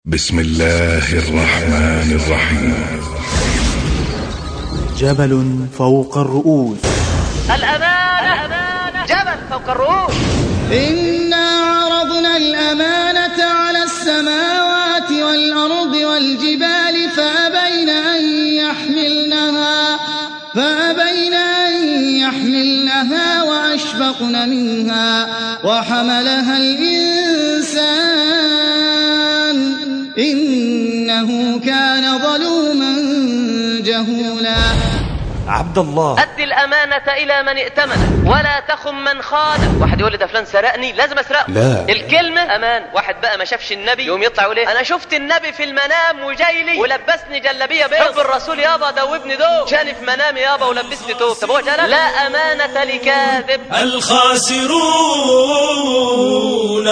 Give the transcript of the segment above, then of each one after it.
بسم الله الرحمن الرحيم جبل فوق الرؤوس الأمانة جبل فوق الرؤوس إنا عرضنا الأمانة على السماوات والأرض والجبال فأبين أن يحملنها فأبين أن يحملنها وأشفقن منها وحملها الإنسان إنه كان ظلوما جهولا عبد الله أد الأمانة إلى من ائتمنك ولا تخن من خانك واحد يقول لي ده فلان سرقني لازم أسرقه لا. الكلمة أمان واحد بقى ما شافش النبي يقوم يطلع يقول إيه أنا شفت النبي في المنام وجاي لي ولبسني جلابية بيض حب الرسول يابا دوبني دوب شاني في منامي يابا ولبسني توب طب هو جلب لا أمانة لكاذب الخاسرون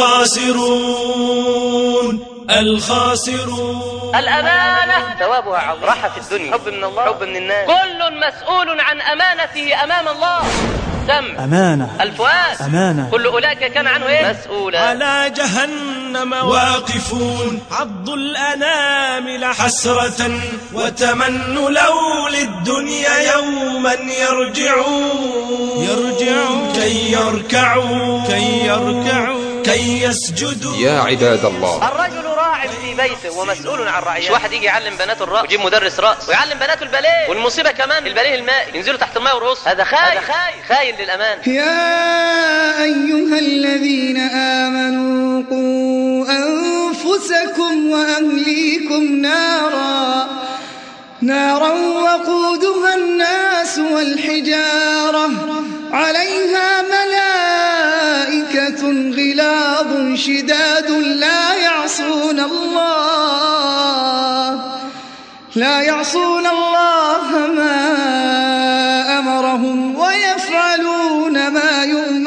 الخاسرون الخاسرون الأمانة ثوابها عظيم راحة في الدنيا حب من الله حب من الناس كل مسؤول عن أمانته أمام الله سم أمانة الفؤاد أمانة كل أولئك كان عنه إيه مسؤولا على جهنم واقفون عضوا الأنامل حسرة وتمنوا لو للدنيا يوما يرجعون يرجعون كي يركعوا كي يركعوا كي يسجدوا يا عباد الله الرجل راع في بيته ومسؤول عن رعيته مش واحد يجي يعلم بناته الرقص ويجيب مدرس رقص ويعلم بناته الباليه والمصيبه كمان الباليه المائي ينزلوا تحت الماء ويرقصوا هذا خاين خاين للامان يا أيها الذين آمنوا قوا أنفسكم وأهليكم نارا نارا وقودها الناس والحجارة عليها ملائكة غلاظ شداد لا يعصون الله لا يعصون الله ما أمرهم ويفعلون ما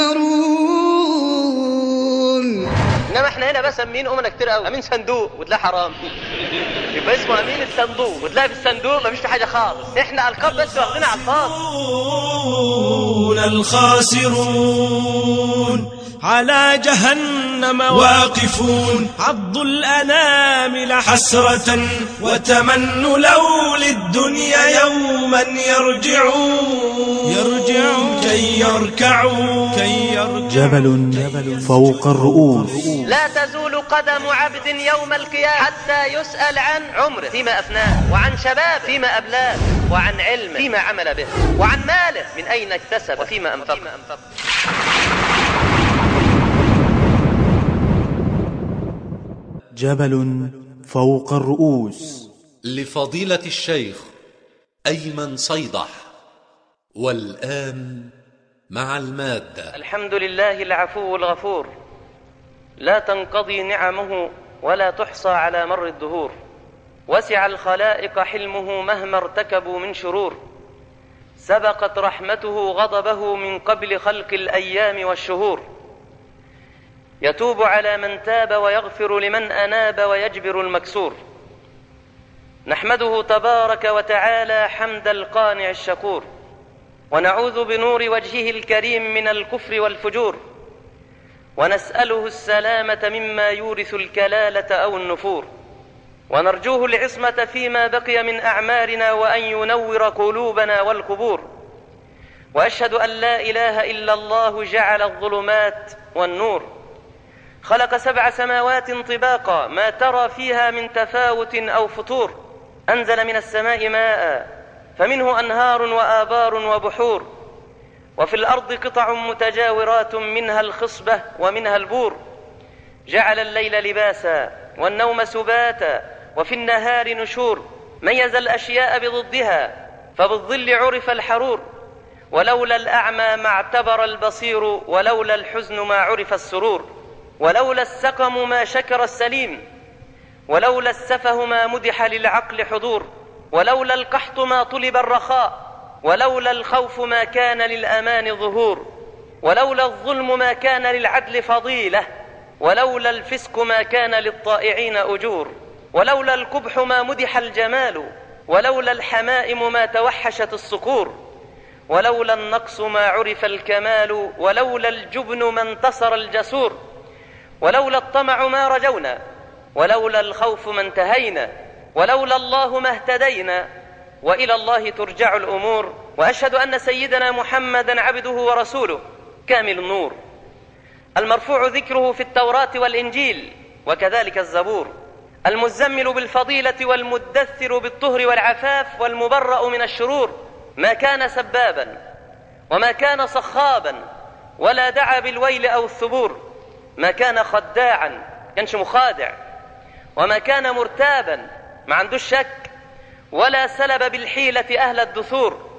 يؤمرون انما احنا هنا بس امين امنا كتير قوي امين صندوق وتلاقي حرام يبقى اسمه امين الصندوق وتلاقي في الصندوق مفيش في حاجه خالص احنا القاب بس واخدينها على الفاضي الخاسرون على جهنم واقفون عضوا الأنامل حسرة وتمنوا لو للدنيا يوما يرجعون يرجعون كي يركعوا كي يركعوا جبل فوق الرؤوس لا تزول قدم عبد يوم القيامة حتى يسأل عن عمره فيما أفناه وعن شباب فيما أبلاه وعن علمه فيما عمل به وعن ماله من أين اكتسب وفيما أنفق جبل فوق الرؤوس لفضيلة الشيخ أيمن صيدح والآن مع المادة الحمد لله العفو الغفور لا تنقضي نعمه ولا تحصى على مر الدهور وسع الخلائق حلمه مهما ارتكبوا من شرور سبقت رحمته غضبه من قبل خلق الأيام والشهور يتوب على من تاب ويغفر لمن أناب ويجبر المكسور نحمده تبارك وتعالى حمد القانع الشكور ونعوذ بنور وجهه الكريم من الكفر والفجور ونسأله السلامة مما يورث الكلالة أو النفور ونرجوه العصمة فيما بقي من أعمارنا وأن ينور قلوبنا والقبور وأشهد أن لا إله إلا الله جعل الظلمات والنور خلق سبع سماوات طباقا ما ترى فيها من تفاوت أو فطور أنزل من السماء ماء فمنه أنهار وآبار وبحور وفي الأرض قطع متجاورات منها الخصبة ومنها البور جعل الليل لباسا والنوم سباتا وفي النهار نشور ميز الأشياء بضدها فبالظل عرف الحرور ولولا الأعمى ما اعتبر البصير ولولا الحزن ما عرف السرور ولولا السقم ما شكر السليم ولولا السفه ما مدح للعقل حضور ولولا القحط ما طلب الرخاء ولولا الخوف ما كان للأمان ظهور ولولا الظلم ما كان للعدل فضيلة ولولا الفسق ما كان للطائعين أجور ولولا القبح ما مدح الجمال ولولا الحمائم ما توحشت الصقور ولولا النقص ما عرف الكمال ولولا الجبن ما انتصر الجسور ولولا الطمع ما رجونا ولولا الخوف ما انتهينا ولولا الله ما اهتدينا والى الله ترجع الامور واشهد ان سيدنا محمدا عبده ورسوله كامل النور المرفوع ذكره في التوراه والانجيل وكذلك الزبور المزمل بالفضيله والمدثر بالطهر والعفاف والمبرا من الشرور ما كان سبابا وما كان صخابا ولا دعا بالويل او الثبور ما كان خداعا كانش مخادع وما كان مرتابا ما عندوش شك ولا سلب بالحيلة أهل الدثور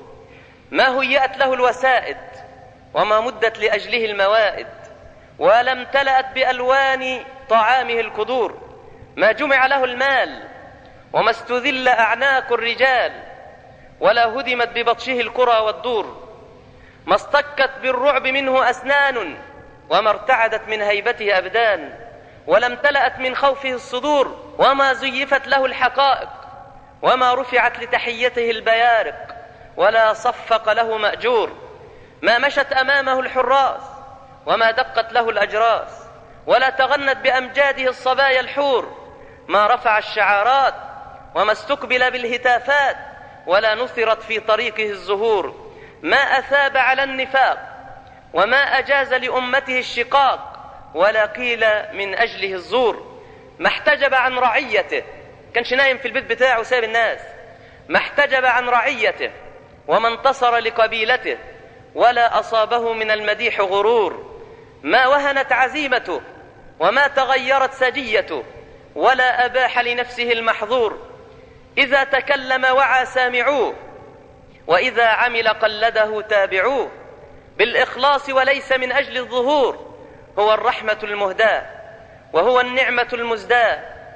ما هيأت له الوسائد وما مدت لأجله الموائد ولا امتلأت بألوان طعامه القدور ما جمع له المال وما استذل أعناق الرجال ولا هدمت ببطشه القرى والدور ما اصطكت بالرعب منه أسنان وما ارتعدت من هيبته أبدان ولا امتلأت من خوفه الصدور وما زيفت له الحقائق وما رفعت لتحيته البيارق ولا صفق له مأجور ما مشت أمامه الحراس وما دقت له الأجراس ولا تغنت بأمجاده الصبايا الحور ما رفع الشعارات وما استقبل بالهتافات ولا نثرت في طريقه الزهور ما أثاب على النفاق وما أجاز لأمته الشقاق ولا قيل من أجله الزور ما احتجب عن رعيته كانش نايم في البيت بتاعه ساب الناس ما احتجب عن رعيته وما انتصر لقبيلته ولا أصابه من المديح غرور ما وهنت عزيمته وما تغيرت سجيته ولا أباح لنفسه المحظور إذا تكلم وعى سامعوه وإذا عمل قلده تابعوه بالإخلاص وليس من أجل الظهور هو الرحمة المهداة وهو النعمة المزداة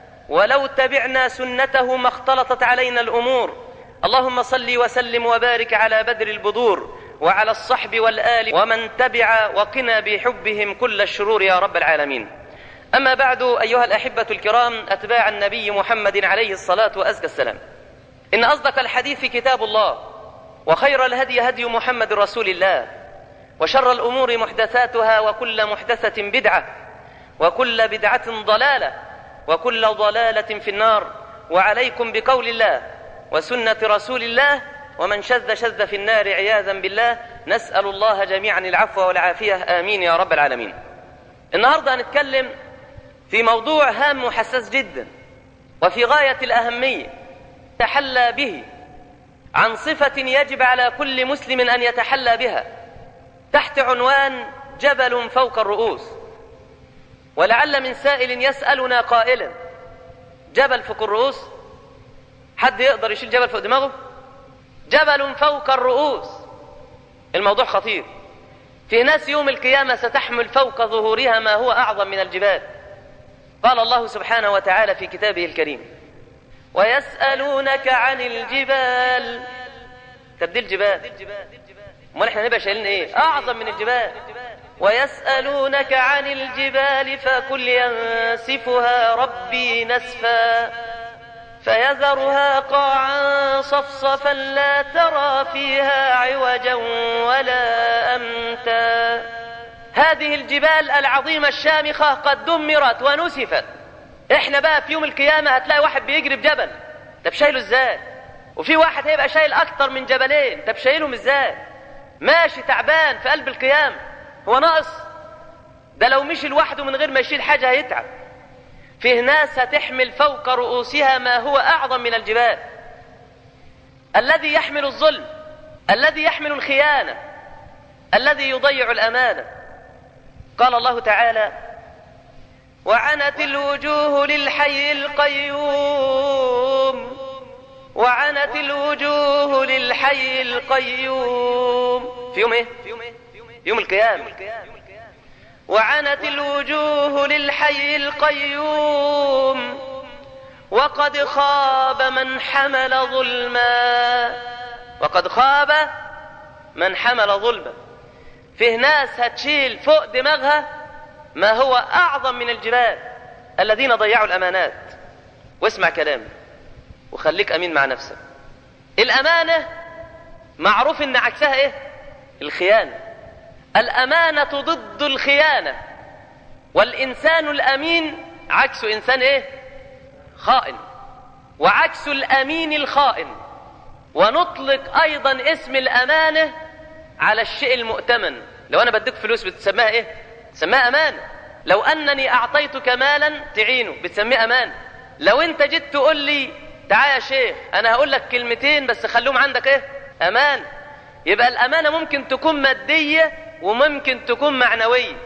ولو تبعنا سنته ما اختلطت علينا الأمور اللهم صل وسلم وبارك على بدر البدور وعلى الصحب والآل ومن تبع وقنا بحبهم كل الشرور يا رب العالمين أما بعد أيها الأحبة الكرام أتباع النبي محمد عليه الصلاة وأزكى السلام إن أصدق الحديث كتاب الله وخير الهدي هدي محمد رسول الله وشر الأمور محدثاتها وكل محدثة بدعة وكل بدعة ضلالة وكل ضلالة في النار وعليكم بقول الله وسنة رسول الله ومن شذ شذ في النار عياذا بالله نسأل الله جميعا العفو والعافية آمين يا رب العالمين النهاردة هنتكلم في موضوع هام وحساس جدا وفي غاية الأهمية تحلى به عن صفة يجب على كل مسلم أن يتحلى بها تحت عنوان جبل فوق الرؤوس ولعل من سائل يسألنا قائلا جبل فوق الرؤوس حد يقدر يشيل جبل فوق دماغه جبل فوق الرؤوس الموضوع خطير في ناس يوم القيامة ستحمل فوق ظهورها ما هو أعظم من الجبال قال الله سبحانه وتعالى في كتابه الكريم ويسألونك عن الجبال تبديل جبال امال احنا نبقى شايلين ايه اعظم من الجبال ويسألونك عن الجبال فكل ينسفها ربي نسفا فيذرها قاعا صفصفا لا ترى فيها عوجا ولا أمتا هذه الجبال العظيمة الشامخة قد دمرت ونسفت احنا بقى في يوم القيامة هتلاقي واحد بيجري بجبل طب شايله ازاي وفي واحد هيبقى شايل اكتر من جبلين طب شايلهم ازاي ماشي تعبان في قلب القيامة هو ناقص ده لو مشي لوحده من غير ما يشيل حاجة هيتعب فيه ناس هتحمل فوق رؤوسها ما هو أعظم من الجبال الذي يحمل الظلم الذي يحمل الخيانة الذي يضيع الأمانة قال الله تعالى وعنت الوجوه للحي القيوم وعنت الوجوه للحي القيوم في يوم ايه يوم القيامة وعنت الوجوه للحي القيوم وقد خاب من حمل ظلما وقد خاب من حمل ظلما فيه ناس هتشيل فوق دماغها ما هو أعظم من الجبال الذين ضيعوا الأمانات واسمع كلامي وخليك أمين مع نفسك الأمانة معروف إن عكسها إيه الخيانة الأمانة ضد الخيانة والإنسان الأمين عكس إنسان إيه خائن وعكس الأمين الخائن ونطلق أيضا اسم الأمانة على الشيء المؤتمن لو أنا بديك فلوس بتسميها إيه؟ تسميها أمانة لو أنني أعطيتك مالا تعينه بتسميه أمانة لو أنت جيت تقول لي تعال يا شيخ أنا هقول لك كلمتين بس خلوهم عندك إيه؟ أمانة يبقى الأمانة ممكن تكون مادية وممكن تكون معنوية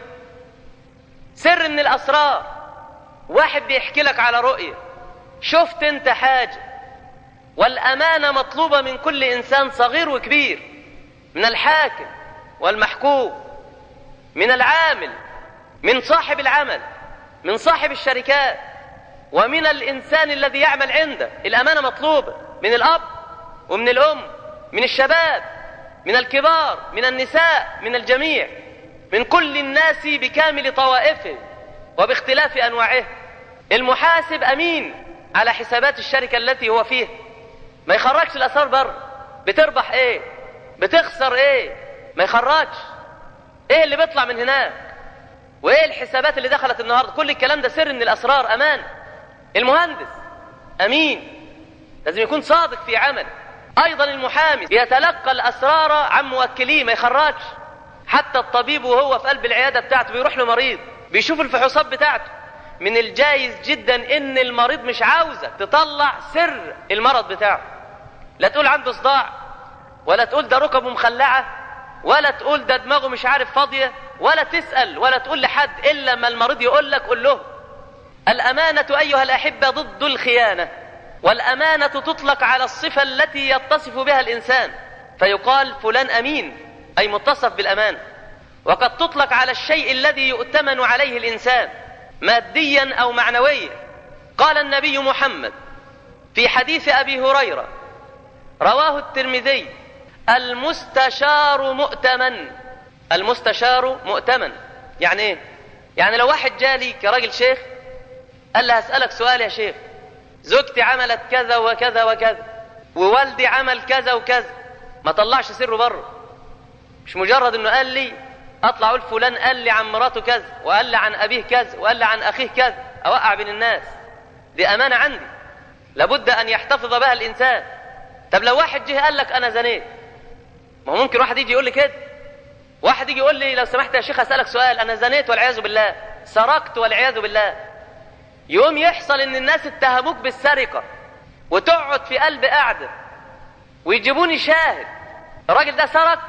سر من الأسرار واحد بيحكي لك على رؤية شفت انت حاجة والأمانة مطلوبة من كل إنسان صغير وكبير من الحاكم والمحكوم من العامل من صاحب العمل من صاحب الشركات ومن الإنسان الذي يعمل عنده الأمانة مطلوبة من الأب ومن الأم من الشباب من الكبار من النساء من الجميع من كل الناس بكامل طوائفه وباختلاف أنواعه المحاسب أمين على حسابات الشركة التي هو فيها ما يخرجش الأسرار بره بتربح إيه بتخسر إيه ما يخرجش إيه اللي بيطلع من هناك وإيه الحسابات اللي دخلت النهاردة كل الكلام ده سر من الأسرار أمان المهندس أمين لازم يكون صادق في عمله أيضا المحامي بيتلقى الأسرار عن موكليه ما يخرجش حتى الطبيب وهو في قلب العيادة بتاعته بيروح له مريض بيشوف الفحوصات بتاعته من الجايز جدا ان المريض مش عاوزك تطلع سر المرض بتاعه لا تقول عنده صداع ولا تقول ده ركبه مخلعة ولا تقول ده دماغه مش عارف فاضية ولا تسأل ولا تقول لحد إلا ما المريض يقول لك قول له الأمانة أيها الأحبة ضد الخيانة والأمانة تطلق على الصفة التي يتصف بها الإنسان فيقال فلان أمين أي متصف بالأمانة وقد تطلق على الشيء الذي يؤتمن عليه الإنسان ماديا أو معنويا قال النبي محمد في حديث أبي هريرة رواه الترمذي المستشار مؤتمن المستشار مؤتمن يعني ايه يعني لو واحد جالي كراجل شيخ قال لي هسألك سؤال يا شيخ زوجتي عملت كذا وكذا وكذا ووالدي عمل كذا وكذا ما طلعش سره بره مش مجرد انه قال لي اطلع اقول فلان قال لي عن مراته كذا وقال لي عن ابيه كذا وقال لي عن اخيه كذا اوقع بين الناس دي امانه عندي لابد ان يحتفظ بها الانسان طب لو واحد جه قال لك انا زنيت ما هو ممكن واحد يجي يقول لي كده واحد يجي يقول لي لو سمحت يا شيخ اسالك سؤال انا زنيت والعياذ بالله سرقت والعياذ بالله يوم يحصل ان الناس اتهموك بالسرقه وتقعد في قلب قعده ويجيبوني شاهد الراجل ده سرق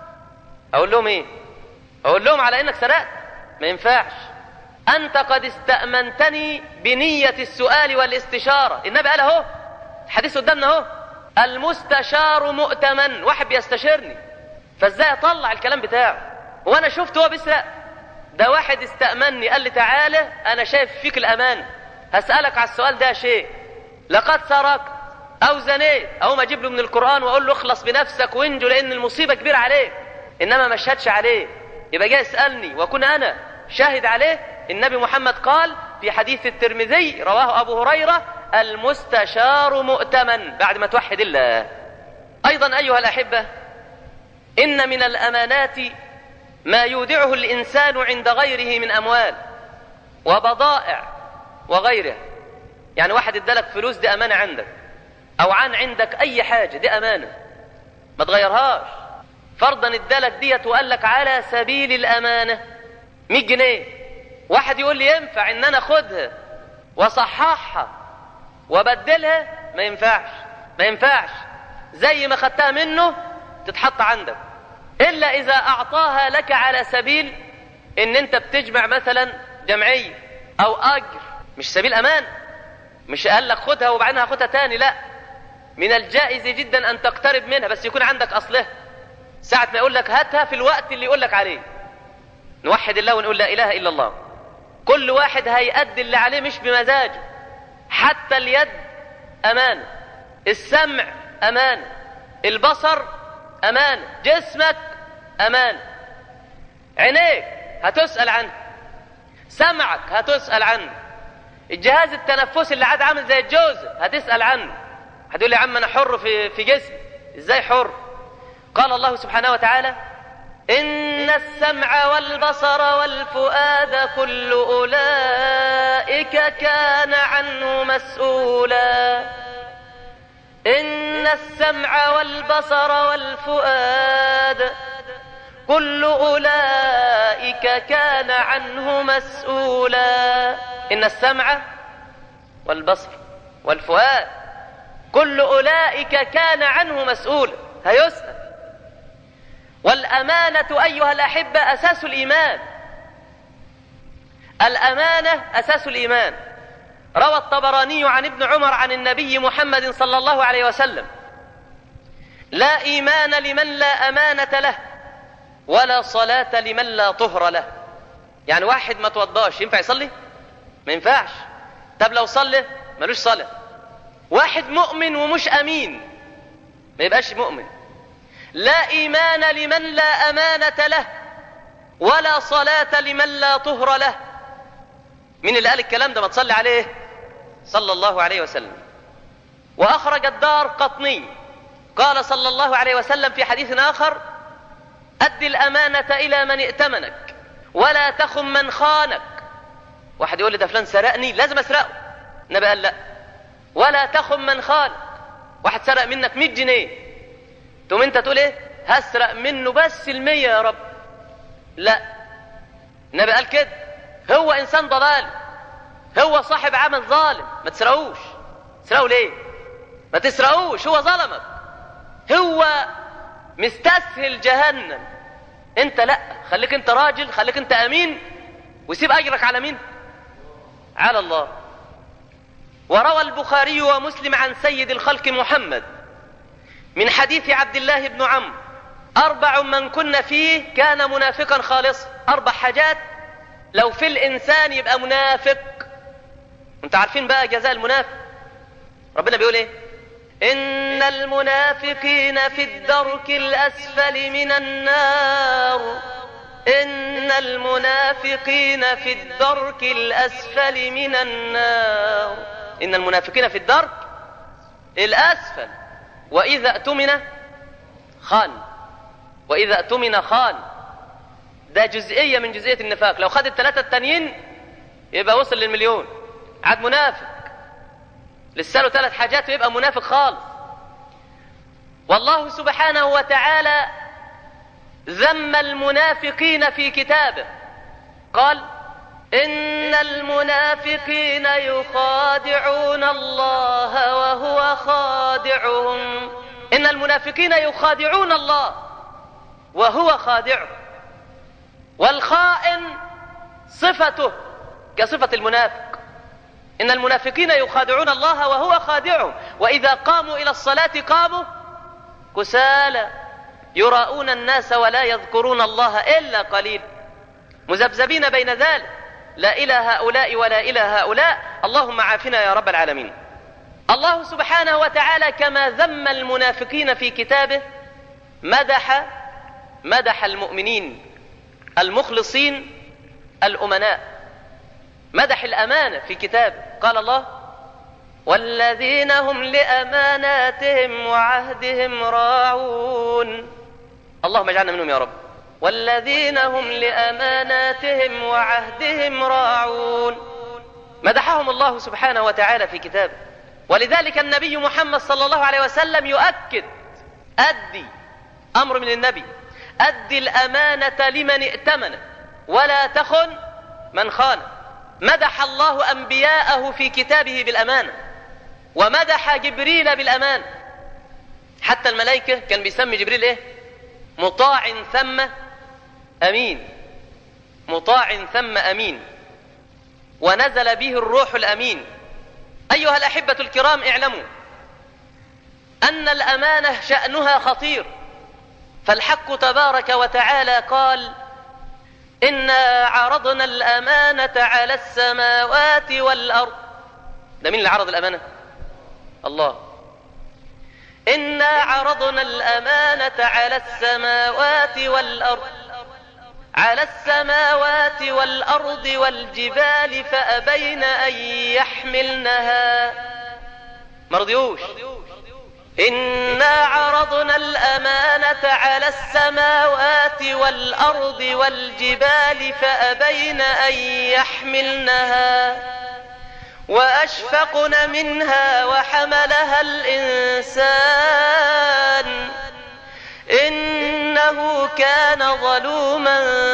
اقول لهم ايه اقول لهم على انك سرقت ما ينفعش انت قد استامنتني بنيه السؤال والاستشاره النبي قال اهو الحديث قدامنا اهو المستشار مؤتمن واحد بيستشيرني فازاي اطلع الكلام بتاعه وانا شفت هو بيسرق ده واحد استأمني قال لي تعالى انا شايف فيك الامان هسألك على السؤال ده شيء لقد سرقت او زنيت او ما اجيب له من القرآن واقول له اخلص بنفسك وانجو لان المصيبة كبيرة عليك انما ما اشهدش عليه يبقى جاي يسألني واكون انا شاهد عليه النبي محمد قال في حديث الترمذي رواه ابو هريرة المستشار مؤتمن بعد ما توحد الله ايضا ايها الاحبة ان من الامانات ما يودعه الانسان عند غيره من اموال وبضائع وغيره يعني واحد ادالك فلوس دي امانه عندك او عن عندك اي حاجه دي امانه ما تغيرهاش فرضا ادالك ديت وقال لك على سبيل الامانه 100 جنيه واحد يقول لي ينفع ان انا اخدها واصححها وابدلها ما ينفعش ما ينفعش زي ما خدتها منه تتحط عندك إلا إذا أعطاها لك على سبيل إن أنت بتجمع مثلا جمعية أو أجر مش سبيل أمان مش قال لك خدها وبعدين هاخدها تاني لا من الجائز جدا أن تقترب منها بس يكون عندك أصلها ساعة ما يقول لك هاتها في الوقت اللي يقول لك عليه نوحد الله ونقول لا إله إلا الله كل واحد هيأدي اللي عليه مش بمزاجه حتى اليد أمانة السمع أمانة البصر أمانة جسمك أمانة عينيك هتسأل عنه سمعك هتسأل عنه الجهاز التنفسي اللي عاد عامل زي الجوز هتسأل عنه هتقول لي يا عم أنا حر في في جسمي إزاي حر قال الله سبحانه وتعالى إن السمع والبصر والفؤاد كل أولئك كان عنه مسؤولا إن السمع والبصر والفؤاد كل أولئك كان عنه مسؤولا إن السمع والبصر والفؤاد كل أولئك كان عنه مسؤولا هيسأل والأمانة أيها الأحبة أساس الإيمان الأمانة أساس الإيمان روى الطبراني عن ابن عمر عن النبي محمد صلى الله عليه وسلم لا إيمان لمن لا أمانة له ولا صلاة لمن لا طهر له يعني واحد ما توضاش ينفع يصلي ما ينفعش طب لو صلى ملوش صلاة واحد مؤمن ومش أمين ما يبقاش مؤمن لا إيمان لمن لا أمانة له ولا صلاة لمن لا طهر له مين اللي قال الكلام ده ما تصلي عليه صلى الله عليه وسلم وأخرج الدار قطني قال صلى الله عليه وسلم في حديث آخر أد الأمانة إلى من ائتمنك ولا تخن من خانك واحد يقول لي ده فلان سرقني لازم أسرقه النبي قال لا ولا تخن من خانك واحد سرق منك 100 جنيه تقوم انت تقول ايه هسرق منه بس المية يا رب لا النبي قال كده هو انسان ضلال هو صاحب عمل ظالم ما تسرقوش تسرقوا ليه ما تسرقوش هو ظلمك هو مستسهل جهنم انت لا خليك انت راجل خليك انت امين وسيب اجرك على مين على الله وروى البخاري ومسلم عن سيد الخلق محمد من حديث عبد الله بن عمرو أربع من كن فيه كان منافقا خالصا أربع حاجات لو في الإنسان يبقى منافق انت عارفين بقى جزاء المنافق ربنا بيقول ايه إن المنافقين في الدرك الأسفل من النار إن المنافقين في الدرك الأسفل من النار إن المنافقين في الدرك الأسفل وإذا اؤتمن خان وإذا اؤتمن خان ده جزئية من جزئية النفاق لو خد الثلاثة التانيين يبقى وصل للمليون عاد منافق لسه له ثلاث حاجات ويبقى منافق خالص والله سبحانه وتعالى ذم المنافقين في كتابه قال إن المنافقين يخادعون الله وهو خادعهم إن المنافقين يخادعون الله وهو خادعهم والخائن صفته كصفة المنافق إن المنافقين يخادعون الله وهو خادعهم وإذا قاموا إلى الصلاة قاموا كسالى يراؤون الناس ولا يذكرون الله إلا قليل مذبذبين بين ذلك لا إلى هؤلاء ولا إلى هؤلاء اللهم عافنا يا رب العالمين الله سبحانه وتعالى كما ذم المنافقين في كتابه مدح مدح المؤمنين المخلصين الأمناء مدح الأمانة في كتابه قال الله والذين هم لأماناتهم وعهدهم راعون اللهم اجعلنا منهم يا رب والذين هم لأماناتهم وعهدهم راعون مدحهم الله سبحانه وتعالى في كتابه ولذلك النبي محمد صلى الله عليه وسلم يؤكد أدي أمر من النبي أدي الأمانة لمن ائتمن ولا تخن من خان مدح الله أنبياءه في كتابه بالأمانة ومدح جبريل بالأمانة حتى الملائكة كان بيسمي جبريل إيه مطاع ثم أمين مطاع ثم أمين ونزل به الروح الأمين أيها الأحبة الكرام اعلموا أن الأمانة شأنها خطير فالحق تبارك وتعالى قال إنا عرضنا الأمانة على السماوات والأرض ده مين اللي عرض الأمانة الله إنا عرضنا الأمانة على السماوات والأرض على السماوات والأرض والجبال فأبين أن يحملنها مرضيوش إنا عرضنا الأمانة على السماوات والأرض والجبال فأبين أن يحملنها وأشفقن منها وحملها الإنسان إنه كان ظلوما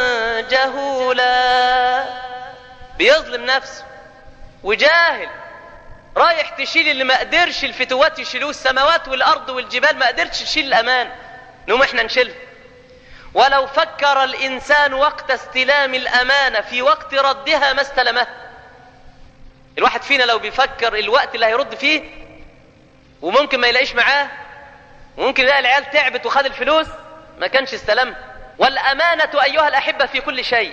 جهولا بيظلم نفسه وجاهل رايح تشيل اللي ما قدرش الفتوات يشيلوه السماوات والارض والجبال ما قدرتش تشيل الامان نقوم احنا نشيلها ولو فكر الانسان وقت استلام الامانه في وقت ردها ما استلمها الواحد فينا لو بيفكر الوقت اللي هيرد فيه وممكن ما يلاقيش معاه وممكن يلاقي العيال تعبت وخد الفلوس ما كانش استلمها والامانه ايها الاحبه في كل شيء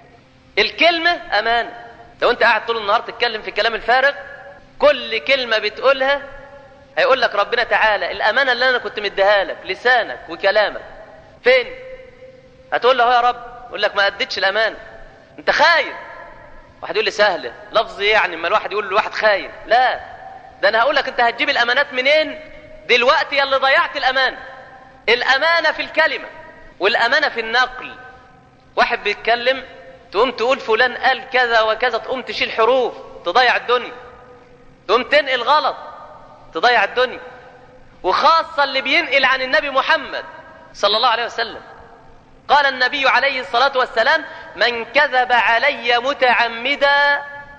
الكلمه امانه لو انت قاعد طول النهار تتكلم في الكلام الفارغ كل كلمة بتقولها هيقول لك ربنا تعالى الأمانة اللي أنا كنت مديها لك لسانك وكلامك فين؟ هتقول له يا رب يقول لك ما أديتش الأمانة أنت خاين واحد يقول لي سهلة لفظ يعني اما الواحد يقول لواحد خاين لا ده أنا هقول لك أنت هتجيب الأمانات منين دلوقتي يا اللي ضيعت الأمانة الأمانة في الكلمة والأمانة في النقل واحد بيتكلم تقوم تقول فلان قال كذا وكذا تقوم تشيل حروف تضيع الدنيا تقوم تنقل غلط تضيع الدنيا وخاصة اللي بينقل عن النبي محمد صلى الله عليه وسلم قال النبي عليه الصلاة والسلام من كذب علي متعمدا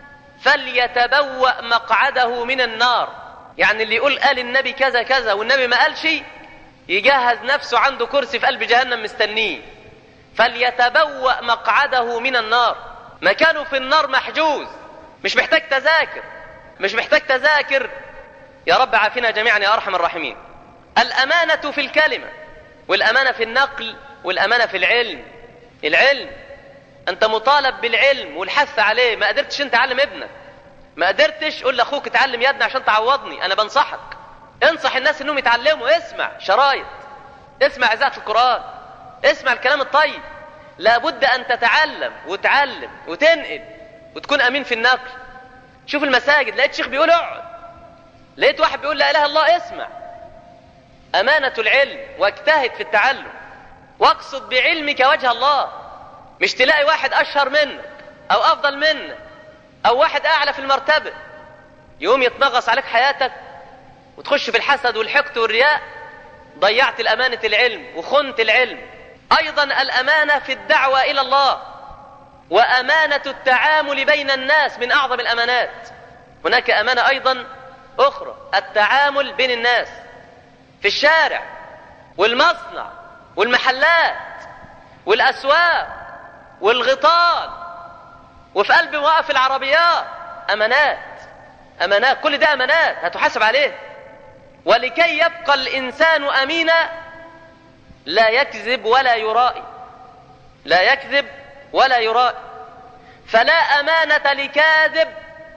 فليتبوأ مقعده من النار يعني اللي يقول قال النبي كذا كذا والنبي ما قال شيء يجهز نفسه عنده كرسي في قلب جهنم مستنيه فليتبوأ مقعده من النار مكانه في النار محجوز مش محتاج تذاكر مش محتاج تذاكر يا رب عافنا جميعا يا ارحم الراحمين الامانه في الكلمه والامانه في النقل والامانه في العلم العلم انت مطالب بالعلم والحث عليه ما قدرتش انت تعلم ابنك ما قدرتش قول لاخوك اتعلم يا ابني عشان تعوضني انا بنصحك انصح الناس انهم يتعلموا اسمع شرايط اسمع اذاعه القران اسمع الكلام الطيب لابد ان تتعلم وتعلم وتنقل وتكون امين في النقل شوف المساجد لقيت شيخ بيقول اقعد لقيت واحد بيقول لا اله الا الله اسمع امانه العلم واجتهد في التعلم واقصد بعلمك وجه الله مش تلاقي واحد اشهر منك او افضل منك او واحد اعلى في المرتبه يقوم يتنغص عليك حياتك وتخش في الحسد والحقد والرياء ضيعت الامانه العلم وخنت العلم ايضا الامانه في الدعوه الى الله وامانه التعامل بين الناس من اعظم الامانات هناك امانه ايضا اخرى التعامل بين الناس في الشارع والمصنع والمحلات والاسواق والغطال وفي قلب مواقف العربيات امانات امانات كل ده امانات هتحاسب عليه ولكي يبقى الانسان امينا لا يكذب ولا يرائي لا يكذب ولا يرائي فلا امانه لكاذب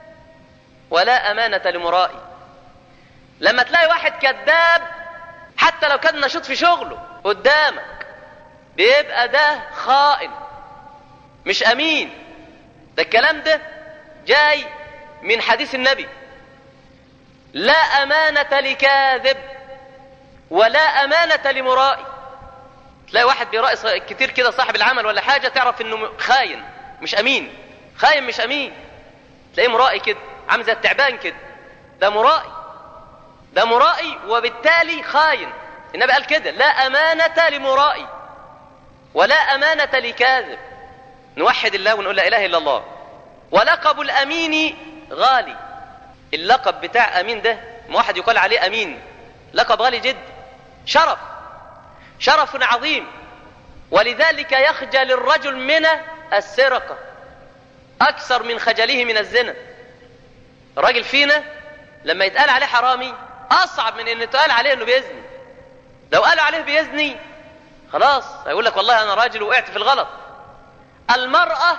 ولا امانه لمرائي لما تلاقي واحد كذاب حتى لو كان نشيط في شغله قدامك بيبقى ده خائن مش امين ده الكلام ده جاي من حديث النبي لا امانه لكاذب ولا امانه لمرائي تلاقي واحد بيرائي كتير كده صاحب العمل ولا حاجه تعرف انه خاين مش امين خاين مش امين تلاقيه مرائي كده عامل زي التعبان كده ده مرائي ده مرائي وبالتالي خاين النبي قال كده لا امانه لمرائي ولا امانه لكاذب نوحد الله ونقول لا اله الا الله ولقب الامين غالي اللقب بتاع امين ده ما واحد يقال عليه امين لقب غالي جدا شرف شرف عظيم ولذلك يخجل الرجل من السرقه اكثر من خجله من الزنا الراجل فينا لما يتقال عليه حرامي اصعب من ان يتقال عليه انه بيزني لو قالوا عليه بيزني خلاص هيقول لك والله انا راجل وقعت في الغلط المراه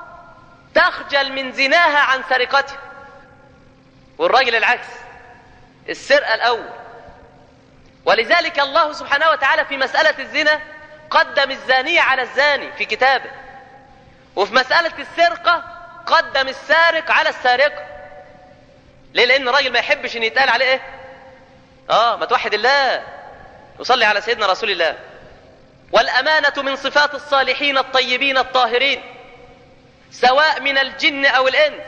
تخجل من زناها عن سرقتها والراجل العكس السرقه الاول ولذلك الله سبحانه وتعالى في مساله الزنا قدم الزانيه على الزاني في كتابه وفي مساله السرقه قدم السارق على السارقه ليه لان الراجل ما يحبش ان يتقال عليه ايه اه ما توحد الله وصلي على سيدنا رسول الله والأمانة من صفات الصالحين الطيبين الطاهرين سواء من الجن أو الإنس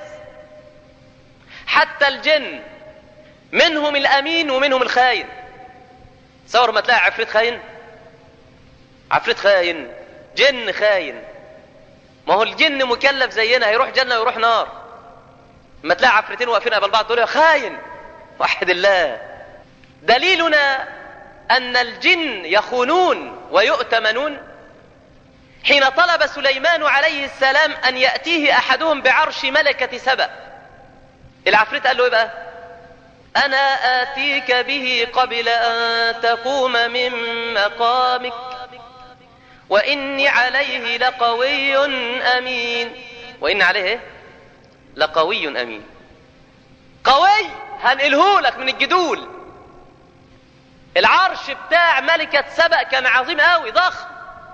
حتى الجن منهم الأمين ومنهم الخاين تصور ما تلاقي عفريت خاين عفريت خاين جن خاين ما هو الجن مكلف زينا هيروح جنة ويروح نار ما تلاقي عفريتين واقفين قبل بعض تقول يا خاين وحد الله دليلنا أن الجن يخونون ويؤتمنون حين طلب سليمان عليه السلام أن يأتيه أحدهم بعرش ملكة سبأ العفريت قال له إيه بقى أنا آتيك به قبل أن تقوم من مقامك وإني عليه لقوي أمين وإن عليه إيه؟ لقوي أمين قوي هنقلهولك من الجدول العرش بتاع ملكة سبأ كان عظيم قوي ضخم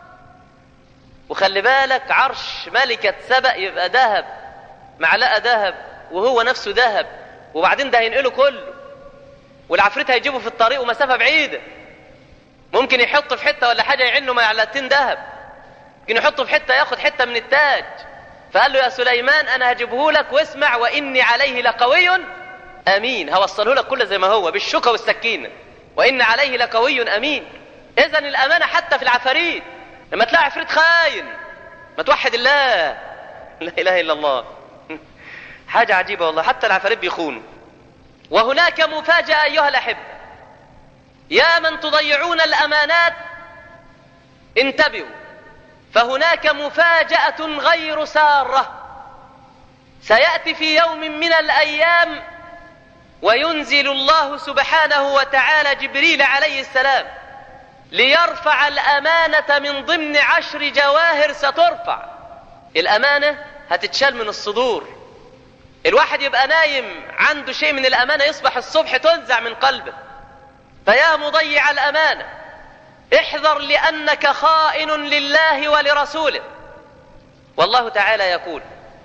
وخلي بالك عرش ملكة سبأ يبقى ذهب معلقة ذهب وهو نفسه ذهب وبعدين ده هينقله كله والعفريت هيجيبه في الطريق ومسافة بعيدة ممكن يحط في حتة ولا حاجة يعنه معلقتين ذهب ممكن يحطه في حتة ياخد حتة من التاج فقال له يا سليمان أنا هجيبه لك واسمع وإني عليه لقوي أمين هوصله لك كله زي ما هو بالشوكة والسكينة وإن عليه لقوي أمين إذا الأمانة حتى في العفاريت لما تلاقي عفريت خاين ما توحد الله لا إله إلا الله حاجة عجيبة والله حتى العفاريت بيخونوا وهناك مفاجأة أيها الأحبة يا من تضيعون الأمانات انتبهوا فهناك مفاجأة غير سارة سيأتي في يوم من الأيام وينزل الله سبحانه وتعالى جبريل عليه السلام ليرفع الأمانة من ضمن عشر جواهر سترفع الأمانة هتتشال من الصدور الواحد يبقى نايم عنده شيء من الأمانة يصبح الصبح تنزع من قلبه فيا مضيع الأمانة احذر لأنك خائن لله ولرسوله والله تعالى يقول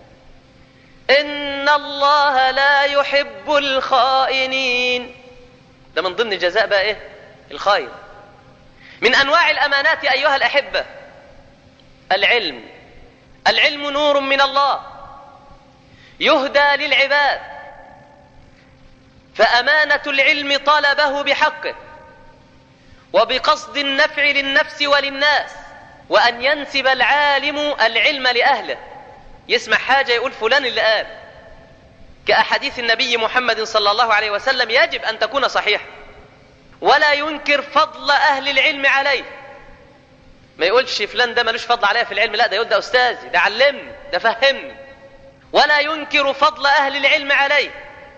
إن الله لا يحب الخائنين ده من ضمن الجزاء بقى إيه الخائن من أنواع الأمانات أيها الأحبة العلم العلم نور من الله يهدى للعباد فأمانة العلم طلبه بحقه وبقصد النفع للنفس وللناس وأن ينسب العالم العلم لأهله يسمع حاجة يقول فلان اللي قال كأحاديث النبي محمد صلى الله عليه وسلم يجب أن تكون صحيحة ولا ينكر فضل أهل العلم عليه ما يقولش فلان ده ملوش فضل عليا في العلم لا ده يقول ده أستاذي ده علمني ده فهمني ولا ينكر فضل أهل العلم عليه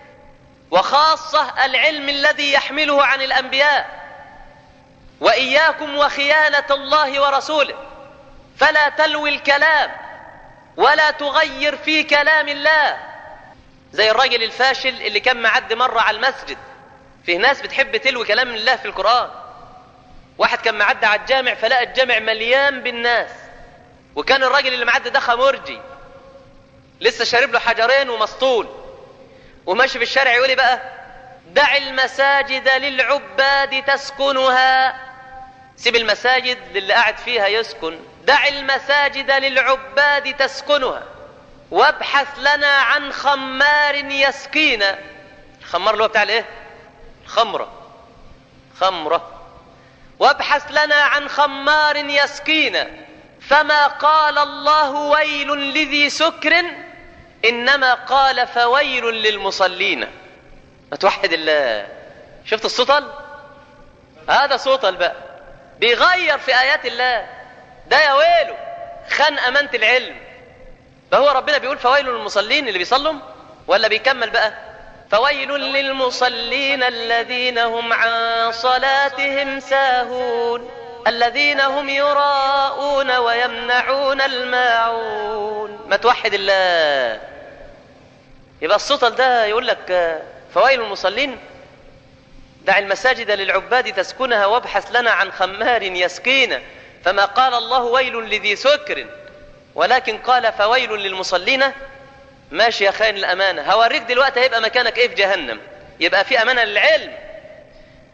وخاصة العلم الذي يحمله عن الأنبياء وإياكم وخيانة الله ورسوله فلا تلوي الكلام ولا تغير في كلام الله زي الراجل الفاشل اللي كان معدي مرة على المسجد فيه ناس بتحب تلوي كلام الله في القرآن واحد كان معدي على الجامع فلقى الجامع مليان بالناس وكان الراجل اللي معدي ده خمرجي لسه شارب له حجرين ومسطول وماشي في الشارع يقول بقى دع المساجد للعباد تسكنها سيب المساجد للي قاعد فيها يسكن دع المساجد للعباد تسكنها وابحث لنا عن خمار يسقينا الخمار اللي هو بتاع الايه خمرة خمرة وابحث لنا عن خمار يسقينا فما قال الله ويل لذي سكر انما قال فويل للمصلين ما توحد الله شفت السطل هذا سطل بقى بيغير في ايات الله ده يا ويله خان امانه العلم فهو ربنا بيقول فويل للمصلين اللي بيصلوا ولا بيكمل بقى فويل للمصلين الذين هم عن صلاتهم ساهون الذين هم يراءون ويمنعون الماعون ما توحد الله يبقى السطل ده يقول لك فويل المصلين دع المساجد للعباد تسكنها وابحث لنا عن خمار يسقينا فما قال الله ويل لذي سكر ولكن قال فويل للمصلين ماشي يا خاين الأمانة هوريك دلوقتي هيبقى مكانك ايه في جهنم يبقى في أمانة للعلم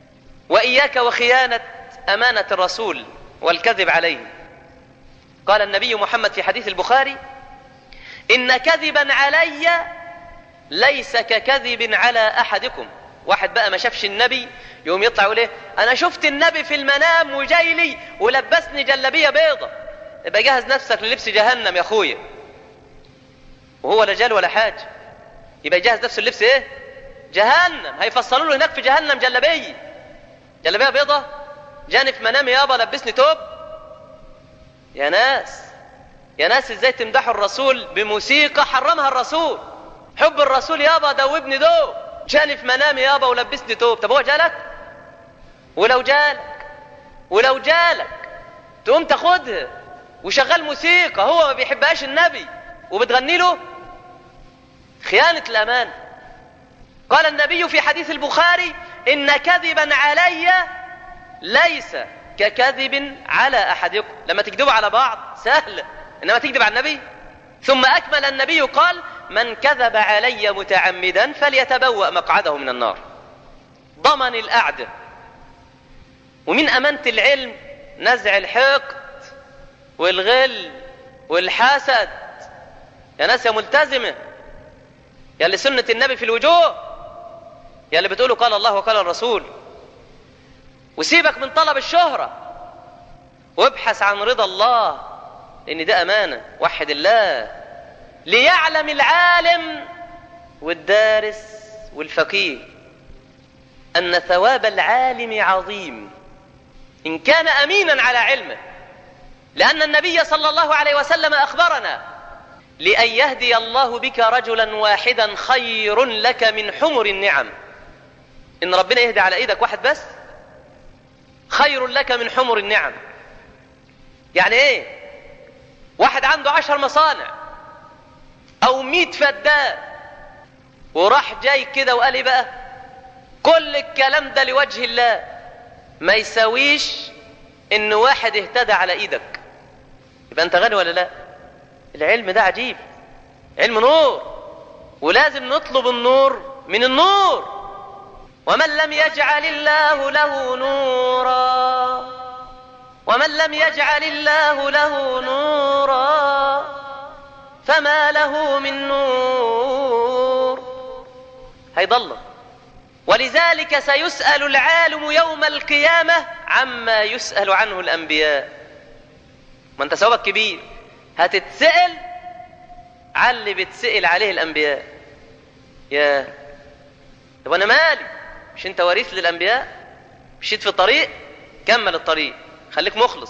وإياك وخيانة أمانة الرسول والكذب عليه قال النبي محمد في حديث البخاري إن كذبا علي ليس ككذب على أحدكم واحد بقى ما شافش النبي يقوم يطلع يقول ايه انا شفت النبي في المنام وجاي لي ولبسني جلابيه بيضة يبقى جهز نفسك للبس جهنم يا اخويا وهو لا جال ولا حاجه يبقى يجهز نفسه اللبس ايه جهنم هيفصلوا له هناك في جهنم جلابيه جلابيه بيضة جاني في منامي يابا لبسني توب يا ناس يا ناس ازاي تمدحوا الرسول بموسيقى حرمها الرسول حب الرسول يابا دوبني دوب جاني في منامي يابا ولبسني توب طب هو جالك ولو جالك ولو جالك تقوم تاخدها وشغال موسيقى هو ما بيحبهاش النبي وبتغني له خيانة الأمان قال النبي في حديث البخاري إن كذبا علي ليس ككذب على أحدكم لما تكذبوا على بعض سهل إنما تكذب على النبي ثم أكمل النبي قال من كذب علي متعمدا فليتبوأ مقعده من النار ضمن الأعدى ومن أمانة العلم نزع الحقد والغل والحسد يا ناس يا ملتزمة يا اللي سنة النبي في الوجوه يا اللي بتقولوا قال الله وقال الرسول وسيبك من طلب الشهرة وابحث عن رضا الله لأن ده أمانة وحد الله ليعلم العالم والدارس والفقيه أن ثواب العالم عظيم إن كان أمينا على علمه لأن النبي صلى الله عليه وسلم أخبرنا لأن يهدي الله بك رجلا واحدا خير لك من حمر النعم إن ربنا يهدي على إيدك واحد بس خير لك من حمر النعم يعني إيه واحد عنده عشر مصانع أو مئة فدان وراح جاي كده وقال إيه بقى كل الكلام ده لوجه الله ما يساويش إن واحد اهتدى على إيدك يبقى أنت غني ولا لا العلم ده عجيب علم نور ولازم نطلب النور من النور ومن لم يجعل الله له نورا ومن لم يجعل الله له نورا فما له من نور هيضل ولذلك سيسأل العالم يوم القيامة عما يسأل عنه الأنبياء ما انت ثوابك كبير هتتسأل على اللي بتسأل عليه الأنبياء يا طب أنا مالي مش أنت وريث للأنبياء مشيت في طريق كمل الطريق خليك مخلص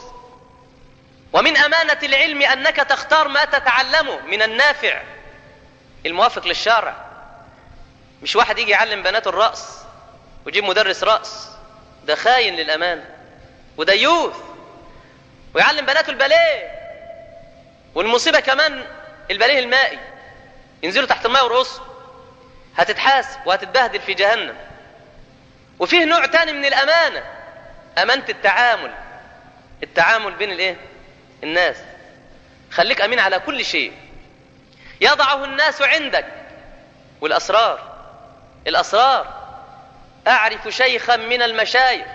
ومن أمانة العلم أنك تختار ما تتعلمه من النافع الموافق للشرع مش واحد يجي يعلم بناته الرأس ويجيب مدرس رأس ده خاين للأمان وده يوث ويعلم بناته الباليه والمصيبة كمان الباليه المائي ينزلوا تحت الماء ويرقصوا هتتحاسب وهتتبهدل في جهنم وفيه نوع تاني من الأمانة أمانة التعامل التعامل بين الايه الناس خليك أمين على كل شيء يضعه الناس عندك والأسرار الأسرار أعرف شيخا من المشايخ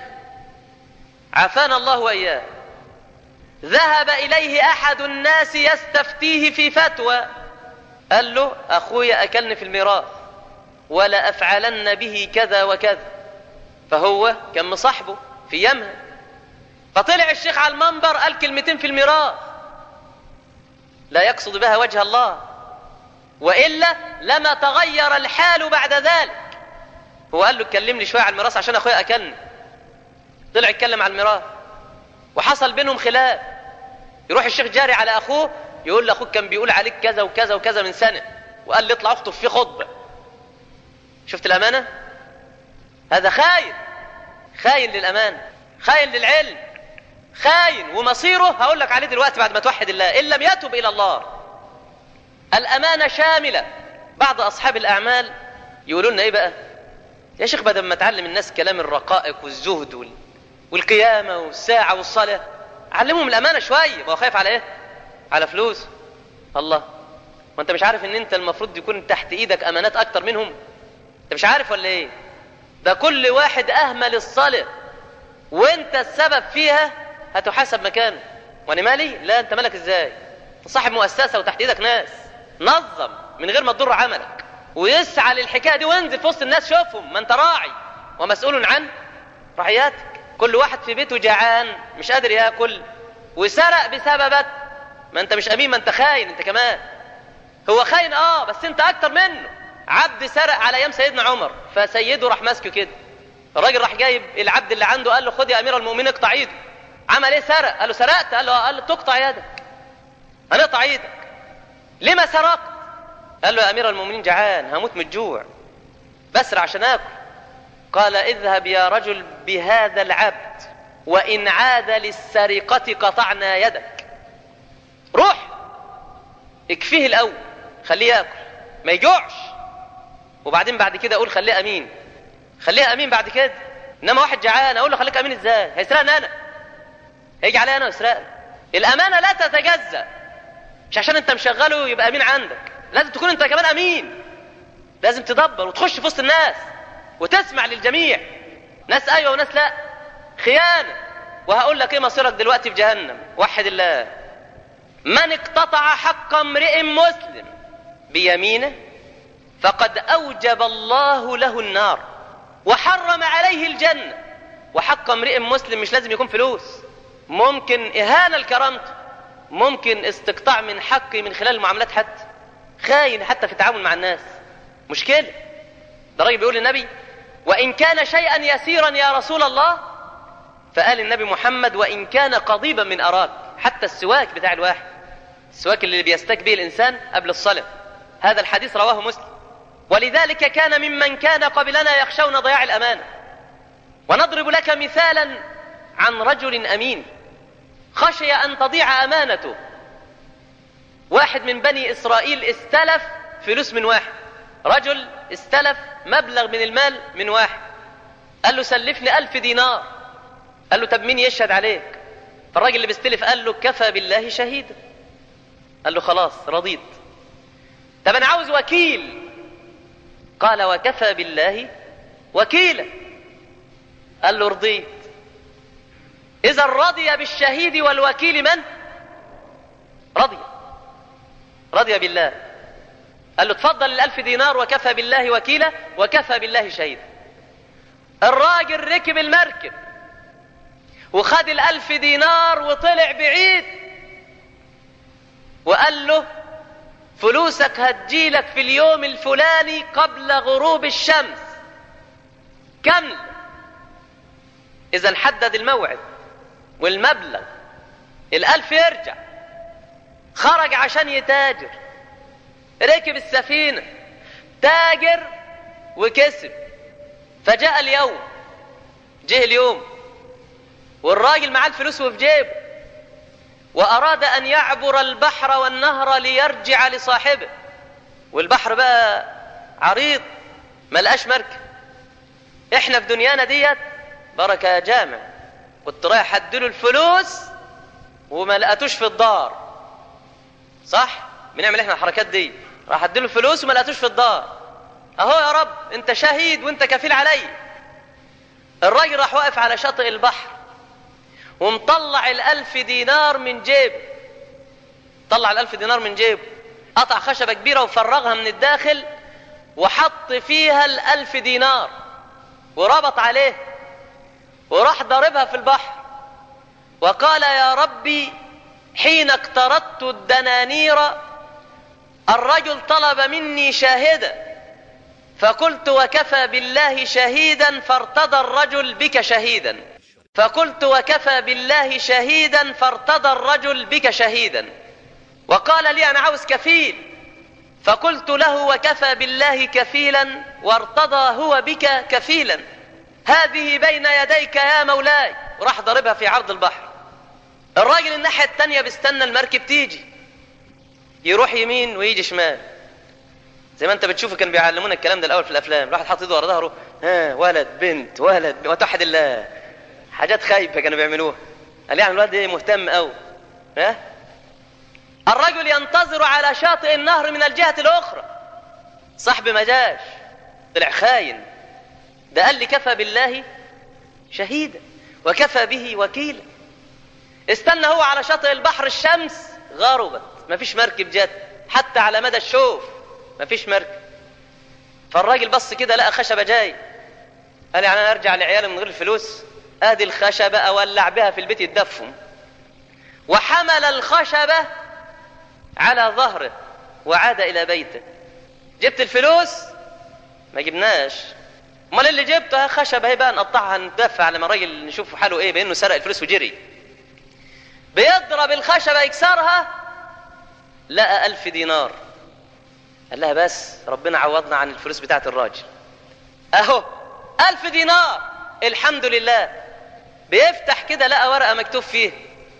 عافانا الله وإياه ذهب إليه أحد الناس يستفتيه في فتوى قال له أخويا أكلني في الميراث ولا أفعلن به كذا وكذا فهو كان مصاحبه في يمها فطلع الشيخ على المنبر قال كلمتين في الميراث لا يقصد بها وجه الله وإلا لما تغير الحال بعد ذلك هو قال له اتكلمني شوية على الميراث عشان أخويا أكلني طلع يتكلم على الميراث وحصل بينهم خلاف يروح الشيخ جاري على أخوه يقول له أخوك كان بيقول عليك كذا وكذا وكذا من سنة وقال لي اطلع اخطب فيه خطبة شفت الأمانة هذا خاين خاين للأمانة خاين للعلم خاين ومصيره هقول لك عليه دلوقتي بعد ما توحد الله إن لم يتب إلى الله الأمانة شاملة بعض أصحاب الأعمال يقولون لنا إيه بقى يا شيخ بدل ما تعلم الناس كلام الرقائق والزهد وال... والقيامة والساعة والصلاة علمهم الأمانة شوية ما هو خايف على إيه على فلوس الله وانت مش عارف ان انت المفروض يكون تحت ايدك امانات اكتر منهم انت مش عارف ولا ايه ده كل واحد اهمل الصلاة وانت السبب فيها هتحاسب مكانه وانا مالي لا انت مالك ازاي انت صاحب مؤسسه وتحت ايدك ناس نظم من غير ما تضر عملك ويسعى للحكايه دي وانزل في وسط الناس شوفهم ما انت راعي ومسؤول عن رعياتك كل واحد في بيته جعان مش قادر ياكل وسرق بسببك ما انت مش امين ما انت خاين انت كمان هو خاين اه بس انت اكتر منه عبد سرق على ايام سيدنا عمر فسيده راح ماسكه كده الراجل راح جايب العبد اللي عنده قال له خد يا امير المؤمنين اقطع ايده عمل ايه سرق قال له سرقت قال له آه. قال له تقطع يدك هنقطع ايدك لما سرقت قال له يا امير المؤمنين جعان هموت من الجوع بسرع عشان اكل قال اذهب يا رجل بهذا العبد وان عاد للسرقه قطعنا يدك روح اكفيه الاول خليه ياكل ما يجوعش وبعدين بعد كده اقول خليه امين خليه امين بعد كده انما واحد جعان اقول له خليك امين ازاي هيسرقني انا هيجي عليا انا ويسرقني الامانه لا تتجزا مش عشان انت مشغله يبقى امين عندك لازم تكون انت كمان امين لازم تدبر وتخش في وسط الناس وتسمع للجميع ناس ايوه وناس لا خيانه وهقول لك ايه مصيرك دلوقتي في جهنم وحد الله من اقتطع حق امرئ مسلم بيمينه فقد اوجب الله له النار وحرم عليه الجنه وحق امرئ مسلم مش لازم يكون فلوس ممكن اهانه لكرامته ممكن استقطاع من حقي من خلال المعاملات حتى خاين حتى في التعامل مع الناس مشكله ده راجل بيقول للنبي وان كان شيئا يسيرا يا رسول الله فقال النبي محمد وان كان قضيبا من اراك حتى السواك بتاع الواحد السواك اللي بيستك به الانسان قبل الصلاه هذا الحديث رواه مسلم ولذلك كان ممن كان قبلنا يخشون ضياع الامانه ونضرب لك مثالا عن رجل امين خشي ان تضيع امانته واحد من بني اسرائيل استلف فلوس من واحد رجل استلف مبلغ من المال من واحد قال له سلفني ألف دينار قال له طب مين يشهد عليك فالراجل اللي بيستلف قال له كفى بالله شهيدا قال له خلاص رضيت طب انا عاوز وكيل قال وكفى بالله وكيلا قال له رضيت اذا رضي بالشهيد والوكيل من رضي رضي بالله قال له اتفضل الألف دينار وكفى بالله وكيلا وكفى بالله شهيدا الراجل ركب المركب وخد الألف دينار وطلع بعيد وقال له فلوسك هتجيلك في اليوم الفلاني قبل غروب الشمس كم إذا حدد الموعد والمبلغ الألف يرجع خرج عشان يتاجر ركب السفينة تاجر وكسب فجاء اليوم جه اليوم والراجل معاه الفلوس وفي جيبه وأراد أن يعبر البحر والنهر ليرجع لصاحبه والبحر بقى عريض ملقاش مركب احنا في دنيانا ديت بركة يا جامع كنت رايح اديله الفلوس وما لقيتوش في الدار صح بنعمل احنا الحركات دي راح اديله الفلوس وما لقيتوش في الدار اهو يا رب انت شهيد وانت كفيل علي الراجل راح واقف على شاطئ البحر ومطلع الألف دينار من جيبه طلع الألف دينار من جيبه قطع خشبة كبيرة وفرغها من الداخل وحط فيها الألف دينار وربط عليه وراح ضاربها في البحر وقال يا ربي حين اقترضت الدنانير الرجل طلب مني شاهدا فقلت وكفى بالله شهيدا فارتضى الرجل بك شهيدا فقلت وكفى بالله شهيدا فارتضى الرجل بك شهيدا وقال لي انا عاوز كفيل فقلت له وكفى بالله كفيلا وارتضى هو بك كفيلا هذه بين يديك يا مولاي وراح ضربها في عرض البحر الراجل الناحية التانية بيستنى المركب تيجي يروح يمين ويجي شمال زي ما انت بتشوف كانوا بيعلمونا الكلام ده الاول في الافلام راح حاطط ايده ورا ظهره ها ولد بنت ولد وتوحد الله حاجات خايبه كانوا بيعملوها قال يعني الواد ايه مهتم قوي ها الرجل ينتظر على شاطئ النهر من الجهه الاخرى صاحب ما جاش طلع خاين ده قال لي كفى بالله شهيدا وكفى به وكيلا استنى هو على شاطئ البحر الشمس غربت مفيش مركب جت حتى على مدى الشوف مفيش مركب فالراجل بص كده لقى خشبة جاي قال يعني انا ارجع لعيالي من غير الفلوس ادي الخشبة اولع بها في البيت يتدفهم وحمل الخشبة على ظهره وعاد الى بيته جبت الفلوس ما جبناش امال اللي جبته خشبة هي بقى نقطعها ندفع لما الراجل نشوف حاله ايه بانه سرق الفلوس وجري بيضرب الخشبة يكسرها لقى ألف دينار قال لها بس ربنا عوضنا عن الفلوس بتاعت الراجل اهو ألف دينار الحمد لله بيفتح كده لقى ورقة مكتوب فيه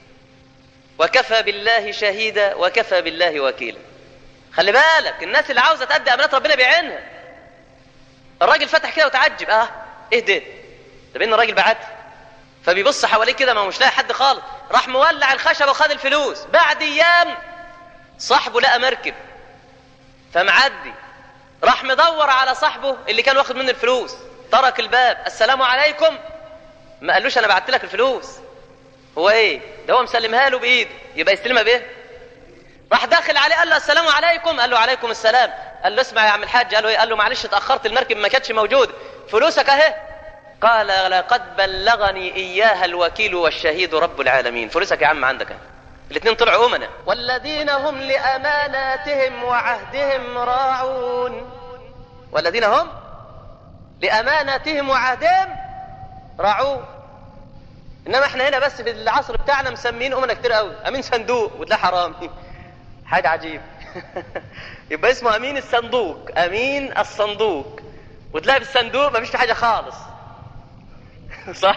وكفى بالله شهيدا وكفى بالله وكيلا خلي بالك الناس اللي عاوزة تأدي أمانات ربنا بيعينها الراجل فتح كده وتعجب اه ايه ده ده بان الراجل بعت فبيبص حواليه كده ما هو مش لاقي حد خالص راح مولع الخشبه وخد الفلوس بعد ايام صاحبه لقى مركب فمعدي راح مدور على صاحبه اللي كان واخد منه الفلوس ترك الباب السلام عليكم ما قالوش انا بعت لك الفلوس هو ايه ده هو مسلمها له بايده يبقى يستلمها بايه راح داخل عليه قال له السلام عليكم قال له عليكم السلام قال له اسمع يا عم الحاج قال له ايه قال له معلش اتاخرت المركب ما كانتش موجوده فلوسك اهي قال لقد بلغني اياها الوكيل والشهيد رب العالمين فلوسك يا عم عندك اهي الاثنين طلعوا امنا والذين هم لاماناتهم وعهدهم راعون والذين هم لاماناتهم وعهدهم راعون انما احنا هنا بس في العصر بتاعنا مسمين امنا كتير قوي امين صندوق وتلاقي حرامي حاجه عجيب يبقى اسمه امين الصندوق امين الصندوق وتلاقي في الصندوق مفيش في حاجه خالص صح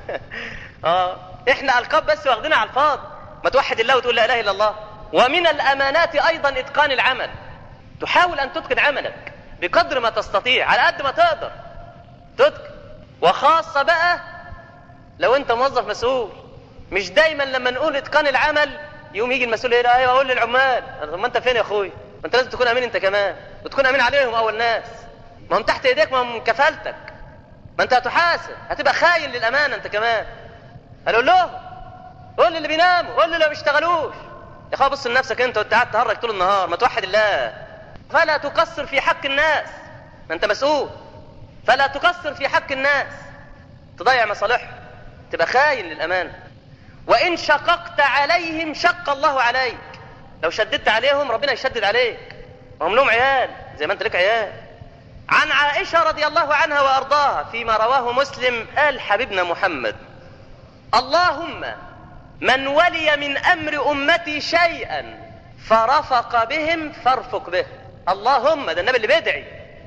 اه احنا القاب بس واخدينها على الفاضي ما توحد الله وتقول لا اله الا الله ومن الامانات ايضا اتقان العمل تحاول ان تتقن عملك بقدر ما تستطيع على قد ما تقدر تتقن وخاصه بقى لو انت موظف مسؤول مش دايما لما نقول اتقان العمل يقوم يجي المسؤول يقول ايوه اقول للعمال طب ما انت فين يا اخويا ما انت لازم تكون امين انت كمان وتكون امين عليهم اول ناس ما هم تحت ايديك ما هم كفالتك ما انت هتحاسب هتبقى خاين للامانه انت كمان قالوا له قول للي بيناموا قول للي ما بيشتغلوش يا اخويا بص لنفسك انت وانت قاعد تهرج طول النهار ما توحد الله فلا تقصر في حق الناس ما انت مسؤول فلا تقصر في حق الناس تضيع مصالحهم تبقى خاين للامانه وان شققت عليهم شق الله عليك لو شددت عليهم ربنا يشدد عليك وهم لهم عيال زي ما انت لك عيال عن عائشة رضي الله عنها وأرضاها فيما رواه مسلم قال حبيبنا محمد اللهم من ولي من أمر أمتي شيئا فرفق بهم فارفق به اللهم ده النبي اللي بيدعي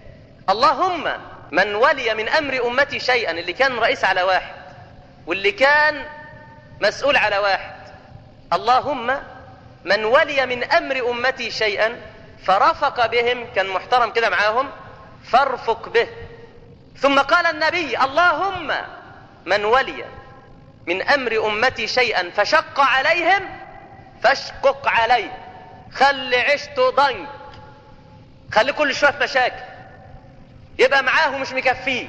اللهم من ولي من أمر أمتي شيئا اللي كان رئيس على واحد واللي كان مسؤول على واحد اللهم من ولي من أمر أمتي شيئا فرفق بهم كان محترم كده معاهم فارفق به ثم قال النبي اللهم من ولي من امر امتي شيئا فشق عليهم فاشقق عليه خلي عيشته ضنك خلي كل شويه مشاكل يبقى معاه ومش مكفيه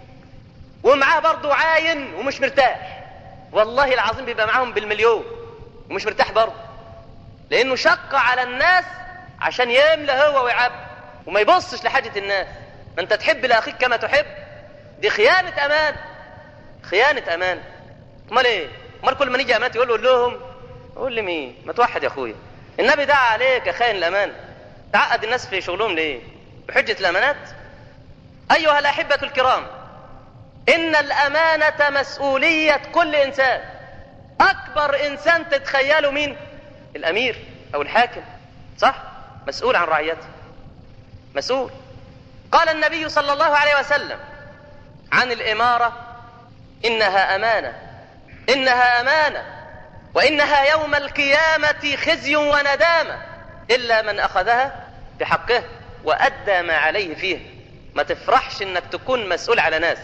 ومعاه برضه عاين ومش مرتاح والله العظيم بيبقى معاهم بالمليون ومش مرتاح برضه لانه شق على الناس عشان يملى هو ويعب وما يبصش لحاجه الناس ما انت تحب لاخيك كما تحب دي خيانة امان خيانة امان امال ايه امال كل ما نيجي امانات يقول له قول لهم قول لي مين ما توحد يا اخويا النبي دعا عليك يا خاين الامان تعقد الناس في شغلهم ليه بحجة الامانات ايها الاحبة الكرام ان الامانة مسؤولية كل انسان اكبر انسان تتخيله مين الامير او الحاكم صح مسؤول عن رعيته مسؤول قال النبي صلى الله عليه وسلم عن الإمارة إنها أمانة إنها أمانة وإنها يوم القيامة خزي وندامة إلا من أخذها بحقه وأدى ما عليه فيه ما تفرحش إنك تكون مسؤول على ناس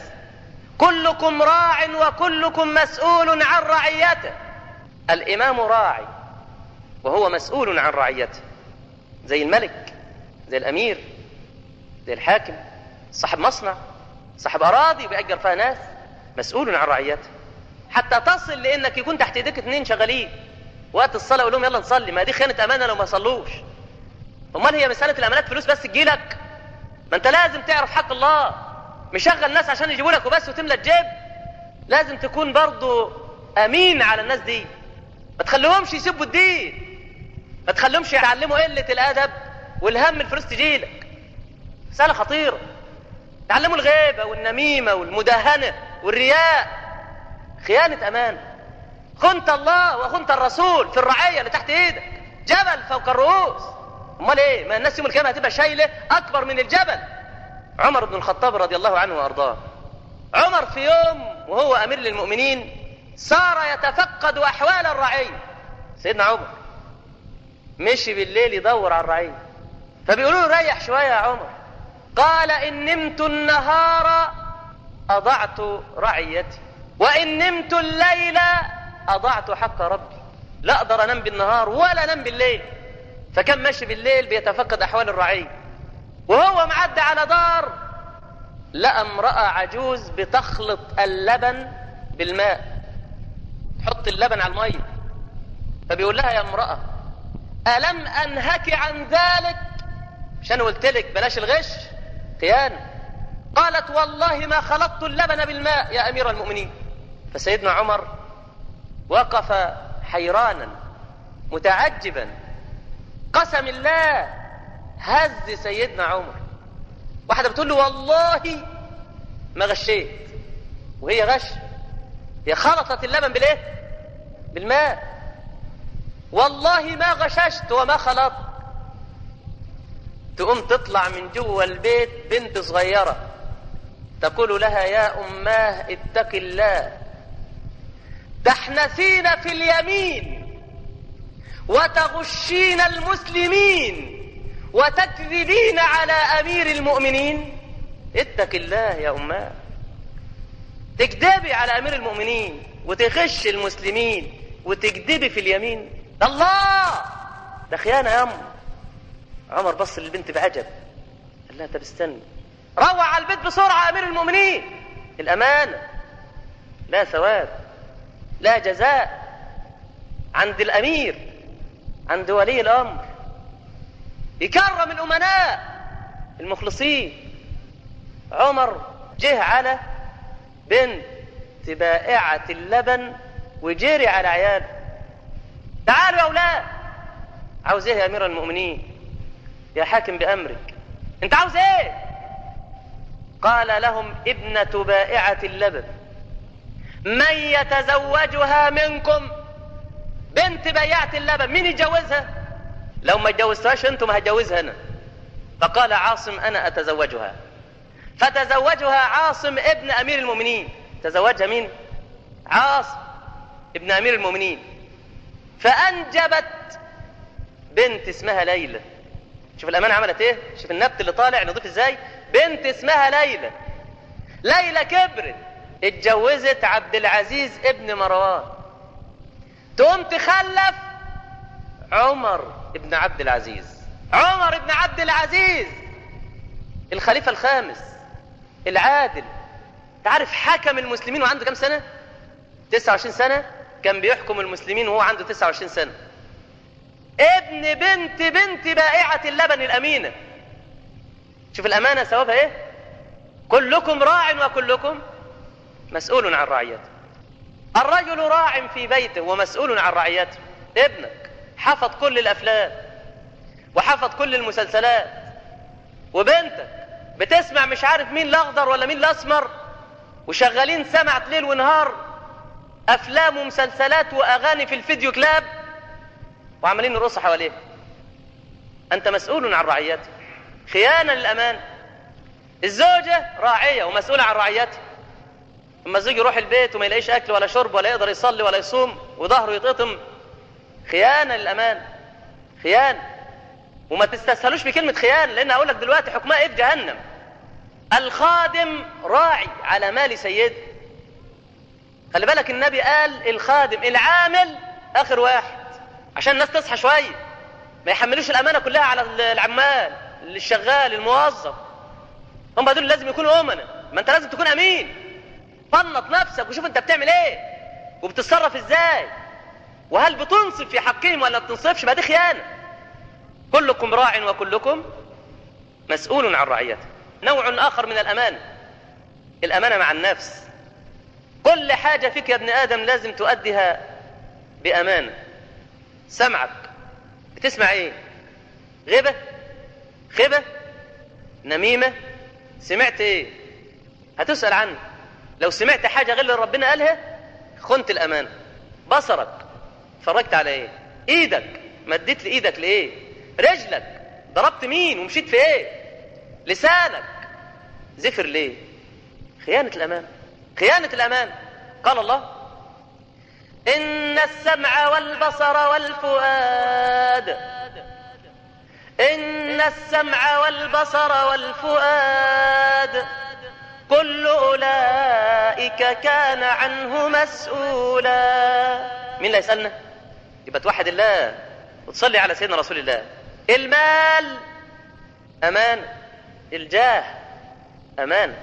كلكم راع وكلكم مسؤول عن رعيته الإمام راعي وهو مسؤول عن رعيته زي الملك زي الأمير زي الحاكم صاحب مصنع صاحب أراضي بيأجر فيها ناس مسؤول عن رعيته حتى تصل لانك يكون تحت ايديك اتنين شغالين وقت الصلاه يقول لهم يلا نصلي ما دي خيانه امانه لو ما صلوش امال هي مساله الامانات فلوس بس تجيلك ما انت لازم تعرف حق الله مشغل ناس عشان يجيبوا لك وبس وتملى الجيب لازم تكون برضو امين على الناس دي ما تخليهمش يسبوا الدين ما تخليهمش يعلموا قله الادب والهم الفلوس تجيلك مساله خطيره تعلموا الغيبه والنميمه والمداهنه والرياء خيانه امان خنت الله وخنت الرسول في الرعيه اللي تحت ايدك جبل فوق الرؤوس امال ايه ما الناس يوم القيامه هتبقى شايله اكبر من الجبل عمر بن الخطاب رضي الله عنه وارضاه عمر في يوم وهو امير للمؤمنين صار يتفقد احوال الرعيه سيدنا عمر مشي بالليل يدور على الرعيه فبيقولوا له ريح شويه يا عمر قال ان نمت النهار اضعت رعيتي وان نمت الليل اضعت حق ربي لا اقدر انام بالنهار ولا انام بالليل فكان ماشي بالليل بيتفقد احوال الرعيه وهو معدي على دار لقى امراه عجوز بتخلط اللبن بالماء تحط اللبن على الميه فبيقول لها يا امراه الم انهك عن ذلك مش انا قلت لك بلاش الغش خيانه قالت والله ما خلطت اللبن بالماء يا امير المؤمنين فسيدنا عمر وقف حيرانا متعجبا قسم الله هز سيدنا عمر واحده بتقول له والله ما غشيت وهي غش هي خلطت اللبن بالايه بالماء والله ما غششت وما خلطت تقوم تطلع من جوه البيت بنت صغيرة تقول لها يا أماه اتق الله تحنثين في اليمين وتغشين المسلمين وتكذبين على أمير المؤمنين اتق الله يا أماه تكذبي على أمير المؤمنين وتغش المسلمين وتكذبي في اليمين الله ده خيانة يا أم عمر بص للبنت بعجب قال لها طب استني روح على البيت بسرعة أمير المؤمنين الأمانة لا ثواب لا جزاء عند الأمير عند ولي الأمر يكرم الأمناء المخلصين عمر جه على بنت بائعة اللبن وجري على عياله تعالوا يا أولاد عاوز ايه يا أمير المؤمنين يا حاكم بأمرك انت عاوز ايه قال لهم ابنة بائعة اللبن من يتزوجها منكم بنت بياعة اللبن مين يتجوزها لو ما اتجوزتهاش انتم هتجوزها انا فقال عاصم انا اتزوجها فتزوجها عاصم ابن امير المؤمنين تزوجها مين عاصم ابن امير المؤمنين فانجبت بنت اسمها ليلى شوف الامانه عملت ايه شوف النبت اللي طالع نضيف ازاي بنت اسمها ليلى ليلى كبرت اتجوزت عبد العزيز ابن مروان تقوم تخلف عمر ابن عبد العزيز عمر ابن عبد العزيز الخليفة الخامس العادل تعرف حكم المسلمين وعنده كم سنة 29 سنة كان بيحكم المسلمين وهو عنده 29 سنة ابن بنت بنت بائعة اللبن الأمينة شوف الأمانة ثوابها ايه كلكم راع وكلكم مسؤول عن رعيته الرجل راع في بيته ومسؤول عن رعيته ابنك حفظ كل الافلام وحفظ كل المسلسلات وبنتك بتسمع مش عارف مين الاخضر ولا مين الاسمر وشغالين سمعت ليل ونهار افلام ومسلسلات واغاني في الفيديو كلاب وعمالين يرقصوا حواليه انت مسؤول عن رعيته خيانه للامان الزوجه راعيه ومسؤوله عن رعيتها اما الزوج يروح البيت وما يلاقيش اكل ولا شرب ولا يقدر يصلي ولا يصوم وظهره يتقطم خيانه للامان خيانه وما تستسهلوش بكلمه خيانه لان اقول لك دلوقتي حكمها ايه في جهنم الخادم راعي على مال سيده خلي بالك النبي قال الخادم العامل اخر واحد عشان الناس تصحى شويه ما يحملوش الامانه كلها على العمال الشغال الموظف هم دول لازم يكونوا امنا ما انت لازم تكون امين فنط نفسك وشوف انت بتعمل ايه وبتتصرف ازاي وهل بتنصف في حقهم ولا بتنصفش ما دي خيانة كلكم راع وكلكم مسؤول عن رعيته نوع آخر من الأمانة الأمانة مع النفس كل حاجة فيك يا ابن آدم لازم تؤديها بأمانة سمعك بتسمع ايه غيبة خيبة نميمة سمعت ايه هتسأل عنه لو سمعت حاجة غير اللي ربنا قالها خنت الأمانة بصرك اتفرجت على ايه ايدك مديت لايدك لايه رجلك ضربت مين ومشيت في ايه لسانك زفر ليه خيانة الأمان خيانة الأمان قال الله إن السمع والبصر والفؤاد إن السمع والبصر والفؤاد كل أولئك كان عنه مسؤولا مين اللي يسألنا يبقى توحد الله وتصلي على سيدنا رسول الله المال أمان الجاه أمان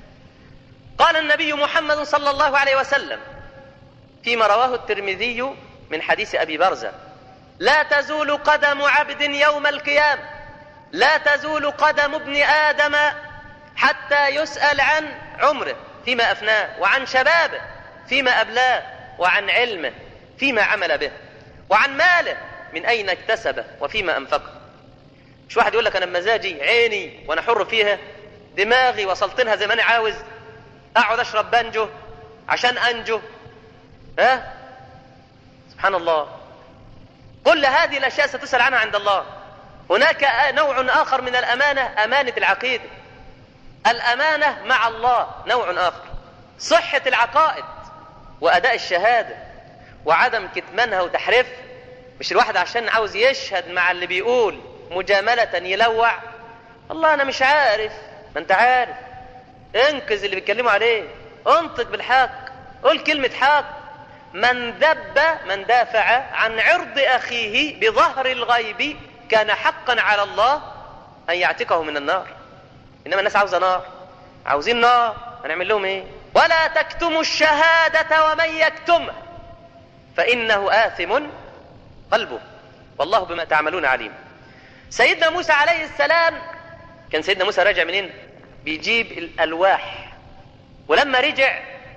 قال النبي محمد صلى الله عليه وسلم فيما رواه الترمذي من حديث أبي برزة لا تزول قدم عبد يوم القيامة لا تزول قدم ابن آدم حتى يسأل عن عمره فيما أفناه وعن شبابه فيما أبلاه وعن علمه فيما عمل به وعن ماله من أين اكتسبه وفيما أنفقه مش واحد يقول لك أنا بمزاجي عيني وأنا حر فيها دماغي وصلت لها زي ما أنا عاوز أقعد أشرب بانجو عشان أنجو ها سبحان الله كل هذه الأشياء ستسأل عنها عند الله هناك نوع آخر من الأمانة أمانة العقيدة الأمانة مع الله نوع آخر صحة العقائد وأداء الشهادة وعدم كتمانها وتحريفها مش الواحد عشان عاوز يشهد مع اللي بيقول مجاملة يلوع الله أنا مش عارف ما أنت عارف انقذ اللي بيتكلموا عليه انطق بالحق قول كلمة حق من ذب من دافع عن عرض أخيه بظهر الغيب كان حقا على الله أن يعتقه من النار إنما الناس عاوزة نار عاوزين نار هنعمل لهم إيه ولا تكتموا الشهادة ومن يكتمها فإنه آثم قلبه والله بما تعملون عليم سيدنا موسى عليه السلام كان سيدنا موسى راجع منين بيجيب الألواح ولما رجع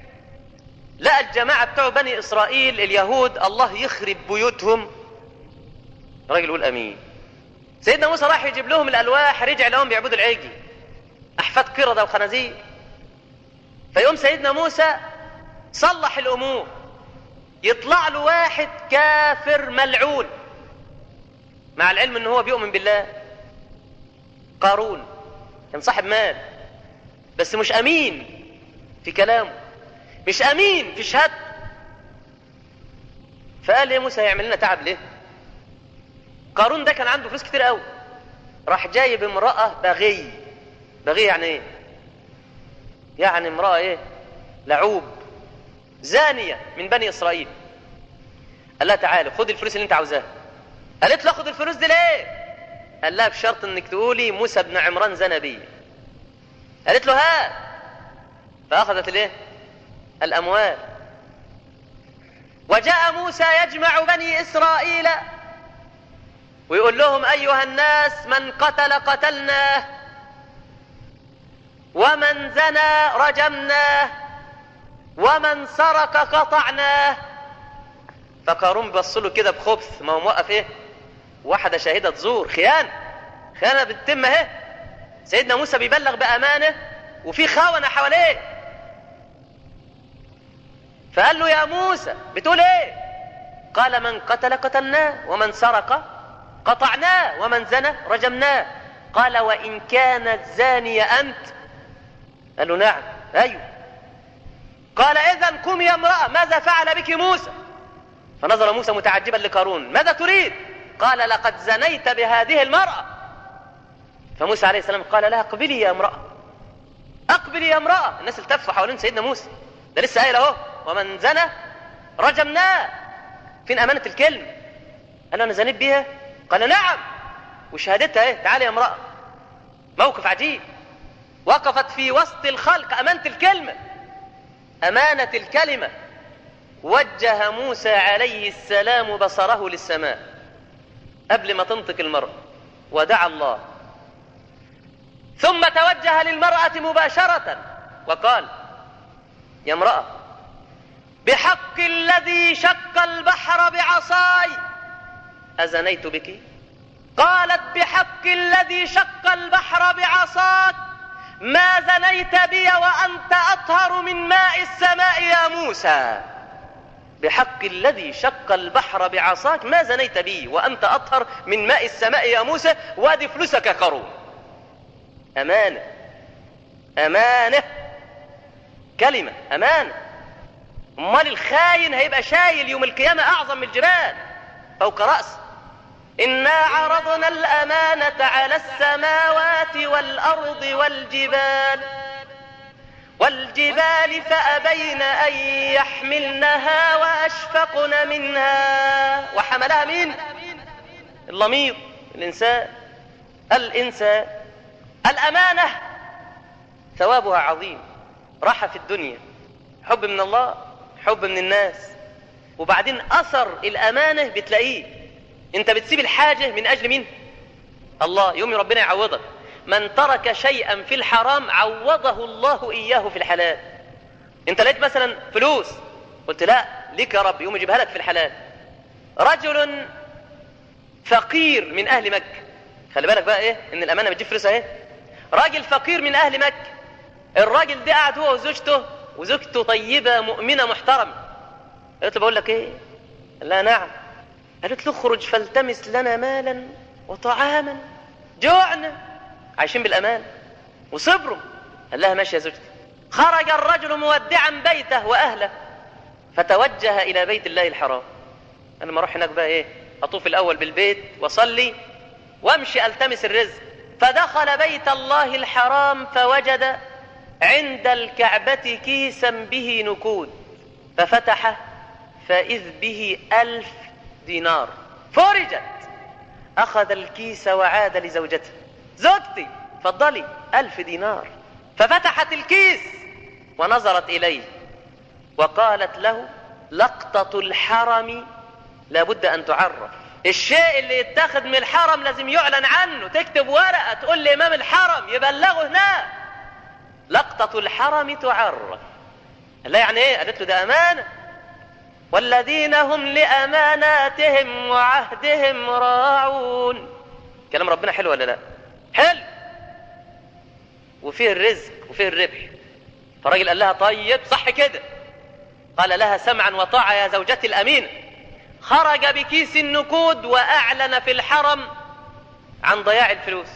لقى الجماعة بتوع بني إسرائيل اليهود الله يخرب بيوتهم راجل يقول أمين سيدنا موسى راح يجيب لهم الألواح رجع لهم بيعبدوا العجل أحفاد قردة وخنازير فيقوم سيدنا موسى صلح الأمور يطلع له واحد كافر ملعون مع العلم ان هو بيؤمن بالله قارون كان صاحب مال بس مش امين في كلامه مش امين في شهادته فقال يا موسى هيعمل لنا تعب ليه قارون ده كان عنده فلوس كتير قوي راح جايب امرأة بغي بغي يعني ايه يعني امرأة ايه لعوب زانية من بني اسرائيل قال لها تعالى خد الفلوس اللي انت عاوزاها قالت له خد الفلوس دي ليه قال لها بشرط انك تقولي موسى بن عمران زنى بي قالت له هات فاخذت الايه الاموال وجاء موسى يجمع بني اسرائيل ويقول لهم ايها الناس من قتل قتلناه ومن زنى رجمناه ومن سرق قطعناه فقارون بص له كده بخبث ما هو موقف ايه واحده شاهده تزور خيانه خيانه بتتم اهي سيدنا موسى بيبلغ بامانه وفي خونه حواليه فقال له يا موسى بتقول ايه قال من قتل قتلناه ومن سرق قطعناه ومن زنى رجمناه قال وان كانت زانيه انت قال له نعم ايوه قال اذا قم يا امراه ماذا فعل بك موسى فنظر موسى متعجبا لقارون ماذا تريد قال لقد زنيت بهذه المرأة فموسى عليه السلام قال لها اقبلي يا امرأة اقبلي يا امرأة الناس التفوا حوالين سيدنا موسى ده لسه قايل اهو ومن زنى رجمناه فين امانة الكلمة قال له انا زنيت بيها قال نعم وشهادتها ايه تعالي يا امرأة موقف عجيب وقفت في وسط الخلق امانة الكلمة امانة الكلمة وجه موسى عليه السلام بصره للسماء قبل ما تنطق المرأة ودعا الله ثم توجه للمرأة مباشرة وقال يا امرأة بحق الذي شق البحر بعصاي أزنيت بك قالت بحق الذي شق البحر بعصاك ما زنيت بي وأنت أطهر من ماء السماء يا موسى بحق الذي شق البحر بعصاك ما زنيت بي وأنت أطهر من ماء السماء يا موسى وادي فلوسك قارون أمانة أمانة كلمة أمانة أمال الخاين هيبقى شايل يوم القيامة أعظم من الجبال فوق رأسه إنا عرضنا الأمانة على السماوات والأرض والجبال والجبال فأبين أن يحملنها وأشفقن منها وحملها مين؟ اللمير الإنسان الإنسان الأمانة ثوابها عظيم راحة في الدنيا حب من الله حب من الناس وبعدين أثر الأمانة بتلاقيه أنت بتسيب الحاجة من أجل مين؟ الله يوم ربنا يعوضك من ترك شيئا في الحرام عوضه الله إياه في الحلال أنت لقيت مثلا فلوس قلت لا ليك يا رب يوم يجيبها لك في الحلال رجل فقير من أهل مكة خلي بالك بقى إيه إن الأمانة بتجيب فلوس أهي راجل فقير من أهل مكة الراجل ده قاعد هو وزوجته وزوجته طيبة مؤمنة محترمة قلت له بقول لك إيه قال لها نعم قالت له اخرج فالتمس لنا مالا وطعاما جوعنا عايشين بالأمان وصبروا قال لها ماشي يا زوجتي خرج الرجل مودعا بيته وأهله فتوجه إلى بيت الله الحرام أنا ما أروح هناك بقى إيه أطوف الأول بالبيت وأصلي وأمشي ألتمس الرزق فدخل بيت الله الحرام فوجد عند الكعبة كيسا به نكود ففتحه فإذ به ألف دينار فرجت أخذ الكيس وعاد لزوجته زوجتي فضلي ألف دينار ففتحت الكيس ونظرت إليه وقالت له لقطة الحرم لابد أن تعرف الشيء اللي يتاخذ من الحرم لازم يعلن عنه تكتب ورقة تقول لإمام الحرم يبلغه هناك لقطة الحرم تعرف لا يعني ايه قالت له ده أمانة والذين هم لأماناتهم وعهدهم راعون كلام ربنا حلو ولا لا حلو وفيه الرزق وفيه الربح فالراجل قال لها طيب صح كده قال لها سمعا وطاعة يا زوجتي الأمينة خرج بكيس النكود وأعلن في الحرم عن ضياع الفلوس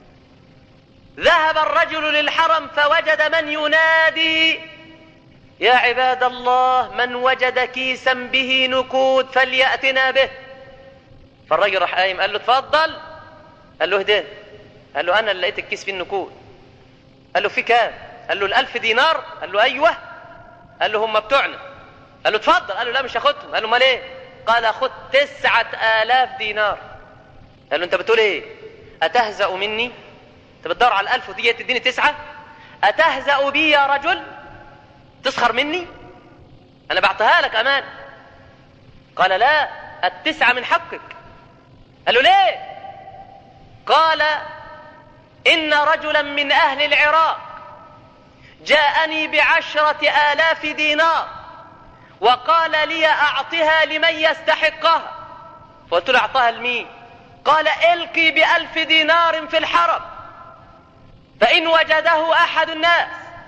ذهب الرجل للحرم فوجد من ينادي يا عباد الله من وجد كيسا به نكود فليأتنا به فالرجل راح قايم قال له اتفضل قال له ده قال له انا اللي لقيت الكيس فيه النكود قال له في كام قال له الألف دينار قال له ايوه قال له هم بتوعنا قال له اتفضل قال له لا مش هاخدهم قال له امال ايه قال خد تسعة آلاف دينار قال له انت بتقول ايه اتهزأ مني انت بتدور على الألف ودي تديني تسعة اتهزأ بي يا رجل تسخر مني انا بعتها لك امان قال لا التسعة من حقك قال له ليه قال إن رجلا من أهل العراق جاءني بعشرة آلاف دينار وقال لي أعطها لمن يستحقها فقلت له أعطاها لمين قال القي بألف دينار في الحرم فإن وجده أحد الناس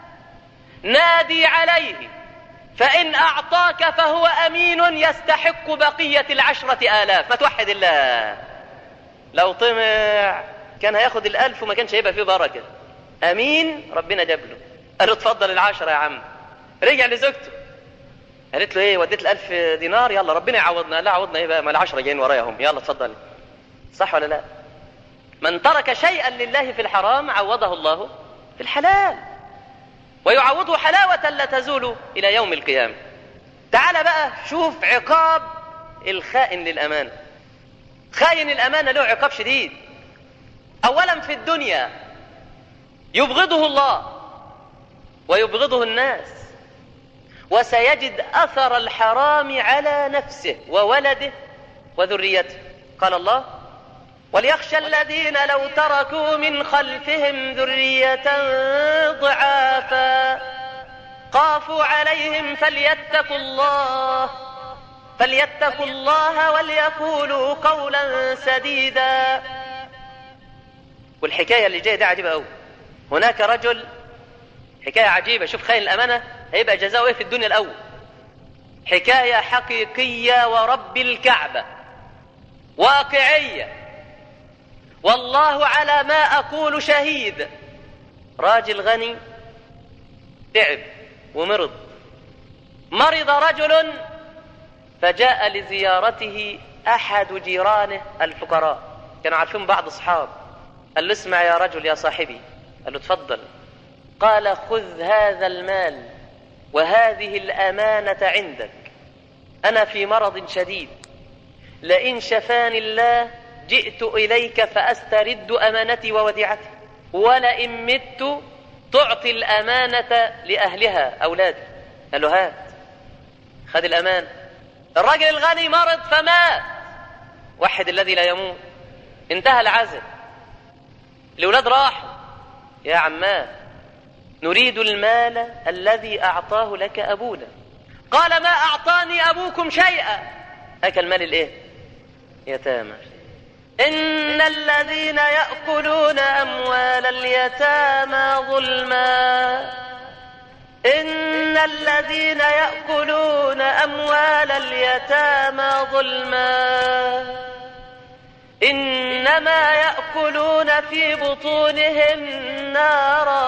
نادي عليه فإن أعطاك فهو أمين يستحق بقية العشرة آلاف ما توحد الله لو طمع كان هياخد الألف وما كانش هيبقى فيه بركة أمين ربنا جاب له قال له اتفضل العشرة يا عم رجع لزوجته قالت له ايه وديت الألف دينار يلا ربنا يعوضنا لا عوضنا ايه بقى ما العشرة جايين ورايهم يلا اتفضل صح ولا لا من ترك شيئا لله في الحرام عوضه الله في الحلال ويعوضه حلاوة لا تزول إلى يوم القيامة تعال بقى شوف عقاب الخائن للأمانة خاين الأمانة له عقاب شديد أولا في الدنيا يبغضه الله ويبغضه الناس وسيجد أثر الحرام على نفسه وولده وذريته قال الله وليخشى الذين لو تركوا من خلفهم ذرية ضعافا خافوا عليهم فليتقوا الله فليتقوا الله وليقولوا قولا سديدا والحكاية اللي جاية دي عجيبة أوي هناك رجل حكاية عجيبة شوف خاين الأمانة هيبقى جزاؤه إيه في الدنيا الأول حكاية حقيقية ورب الكعبة واقعية والله على ما أقول شهيد راجل غني تعب ومرض مرض رجل فجاء لزيارته أحد جيرانه الفقراء كانوا عارفين بعض أصحاب قال له اسمع يا رجل يا صاحبي قال له تفضل قال خذ هذا المال وهذه الأمانة عندك أنا في مرض شديد لئن شفاني الله جئت إليك فأسترد أمانتي ووديعتي ولئن مت تعطي الأمانة لأهلها أولادي قال له هات خد الأمان الراجل الغني مرض فمات وحد الذي لا يموت انتهى العزل الأولاد راحوا يا عماه نريد المال الذي أعطاه لك أبونا قال ما أعطاني أبوكم شيئا أكل مال الإيه يتامى إن الذين يأكلون أموال اليتامى ظلما إن الذين يأكلون أموال اليتامى ظلما إنما يأكلون في بطونهم نارا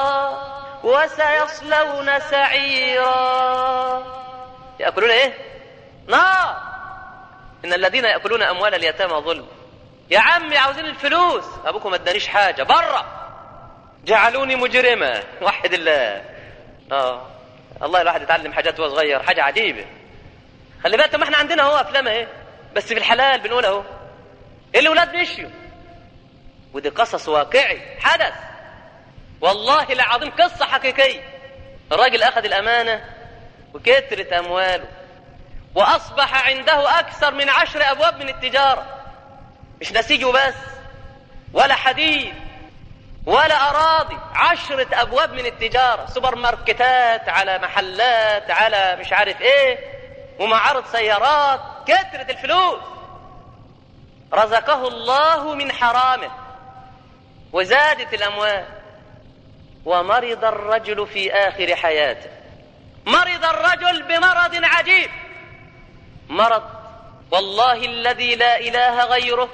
وسيصلون سعيرا يأكلون إيه؟ نار إن الذين يأكلون أموال اليتامى ظلم يا عمي عاوزين الفلوس أبوكم ما ادانيش حاجة برا جعلوني مجرمة وحد الله آه الله الواحد يتعلم حاجات وهو صغير حاجة عجيبة خلي بالك ما احنا عندنا اهو افلام اهي بس في الحلال بنقول اهو الاولاد مشيوا ودي قصص واقعي حدث والله العظيم قصة حقيقية الراجل أخذ الأمانة وكثرت أمواله وأصبح عنده أكثر من عشر أبواب من التجارة مش نسيج بس ولا حديد ولا أراضي عشرة أبواب من التجارة سوبر ماركتات على محلات على مش عارف إيه ومعارض سيارات كثرة الفلوس رزقه الله من حرامه وزادت الأموال ومرض الرجل في آخر حياته مرض الرجل بمرض عجيب مرض والله الذي لا إله غيره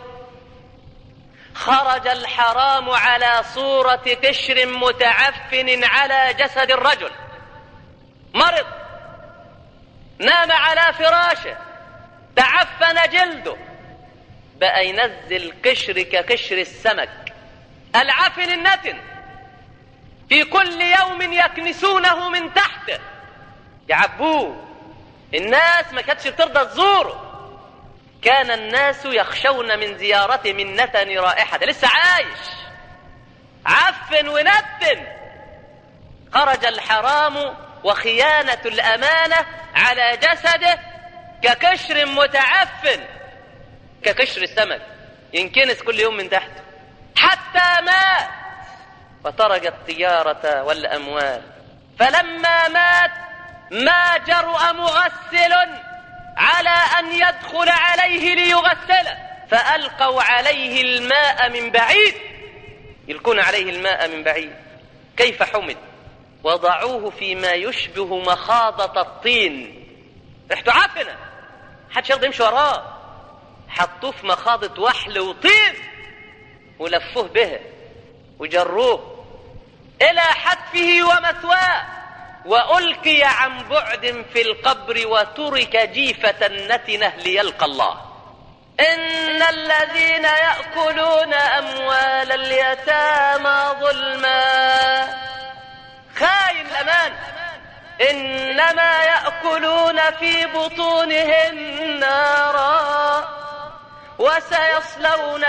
خرج الحرام على صورة قشر متعفن على جسد الرجل مرض نام على فراشه تعفن جلده بقى ينزل قشر كقشر السمك العفن النتن في كل يوم يكنسونه من تحته يعبوه الناس ما كانتش بترضى تزوره كان الناس يخشون من زيارته من نتن رائحة لسه عايش عفن ونتن خرج الحرام وخيانة الأمانة على جسده كقشر متعفن كقشر السمك ينكنس كل يوم من تحته حتى مات وترك التجارة والأموال فلما مات ما جرأ مغسل على أن يدخل عليه ليغسله فألقوا عليه الماء من بعيد يلقون عليه الماء من بعيد كيف حمد وضعوه فيما يشبه مخاضة الطين ريحته عفنة حدش يقدر يمشي وراه حطوه في مخاضة وحل وطين ولفوه به وجروه إلى حتفه ومثواه وألقي عن بعد في القبر وترك جيفة نتنة ليلقى الله إن الذين يأكلون أموال اليتامى ظلما خاين الأمان إنما يأكلون في بطونهم نارا وسيصلون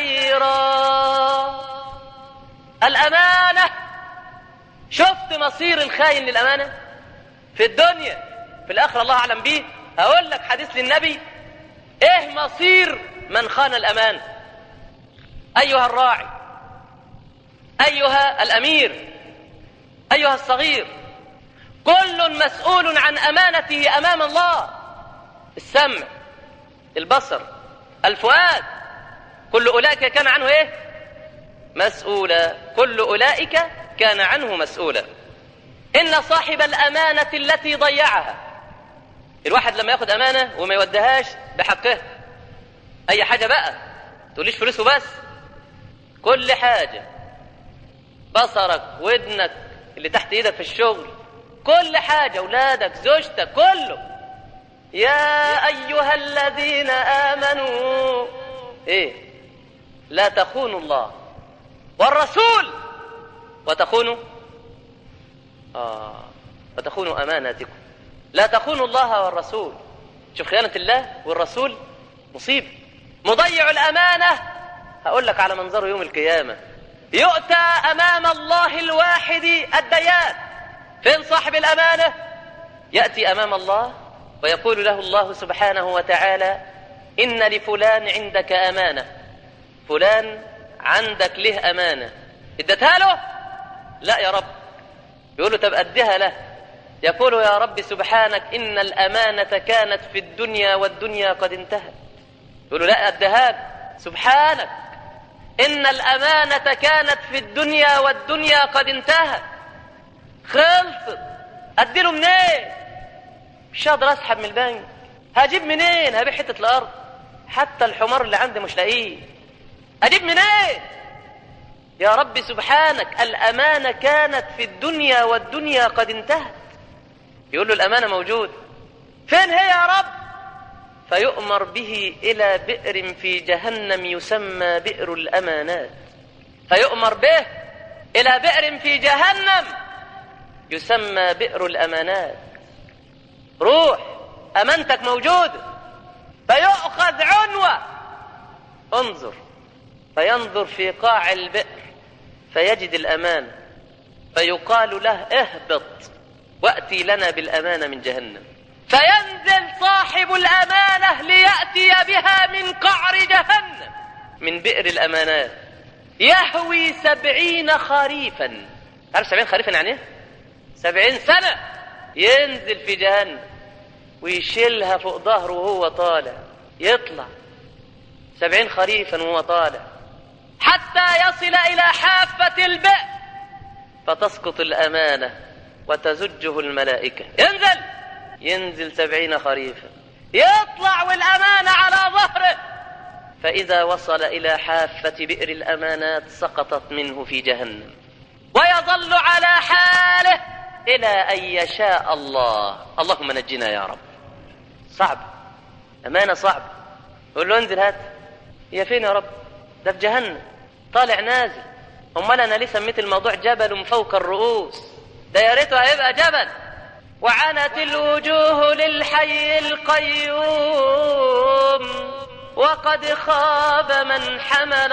سعيرا الأمانة شفت مصير الخاين للأمانة في الدنيا في الآخرة الله أعلم بيه هقول لك حديث للنبي إيه مصير من خان الأمان أيها الراعي أيها الأمير أيها الصغير كل مسؤول عن أمانته أمام الله السمع البصر الفؤاد كل أولئك كان عنه إيه مسؤولا كل أولئك كان عنه مسؤولا إن صاحب الأمانة التي ضيعها الواحد لما ياخد أمانة وما يوديهاش بحقها أي حاجة بقى تقوليش فلوسه بس كل حاجة بصرك ودنك اللي تحت ايدك في الشغل كل حاجة أولادك زوجتك كله يا أيها الذين آمنوا إيه لا تخونوا الله والرسول وتخونوا آه وتخونوا أماناتكم لا تخونوا الله والرسول شوف خيانة الله والرسول مصيبة مضيع الأمانة هقول لك على منظره يوم القيامة يؤتى أمام الله الواحد الديان فين صاحب الأمانة يأتي أمام الله ويقول له الله سبحانه وتعالى إن لفلان عندك أمانة فلان عندك له أمانة ادتها له لا يا رب يقول له طب أديها له يقول يا رب سبحانك إن الأمانة كانت في الدنيا والدنيا قد انتهت يقول له لا أدهاك سبحانك إن الأمانة كانت في الدنيا والدنيا قد انتهت خلصت أديله منين مش هقدر أسحب من البنك هجيب منين هبيع حتة الأرض حتى الحمار اللي عندي مش لاقيه أجيب منين يا رب سبحانك الأمانة كانت في الدنيا والدنيا قد انتهت يقول له الأمانة موجودة فين هي يا رب فيؤمر به إلى بئر في جهنم يسمى بئر الأمانات فيؤمر به إلى بئر في جهنم يسمى بئر الأمانات روح أمانتك موجودة فيؤخذ عنوة انظر فينظر في قاع البئر فيجد الأمان فيقال له اهبط وأتي لنا بالأمانة من جهنم فينزل صاحب الأمانة ليأتي بها من قعر جهنم من بئر الأمانات يهوي سبعين خريفا عارف سبعين خريفا يعني ايه؟ سبعين سنة ينزل في جهنم ويشيلها فوق ظهره وهو طالع يطلع سبعين خريفا وهو طالع حتى يصل إلى حافة البئر فتسقط الأمانة وتزجه الملائكة ينزل ينزل سبعين خريفا يطلع والأمانة على ظهره فإذا وصل إلى حافة بئر الأمانات سقطت منه في جهنم ويظل على حاله إلى أن يشاء الله اللهم نجنا يا رب صعب أمانة صعب يقول له انزل هات هي فين يا رب ده في جهنم طالع نازل امال انا ليه سميت الموضوع جبل فوق الرؤوس ده يا ريته هيبقى جبل وعنت الوجوه للحي القيوم وقد خاب من حمل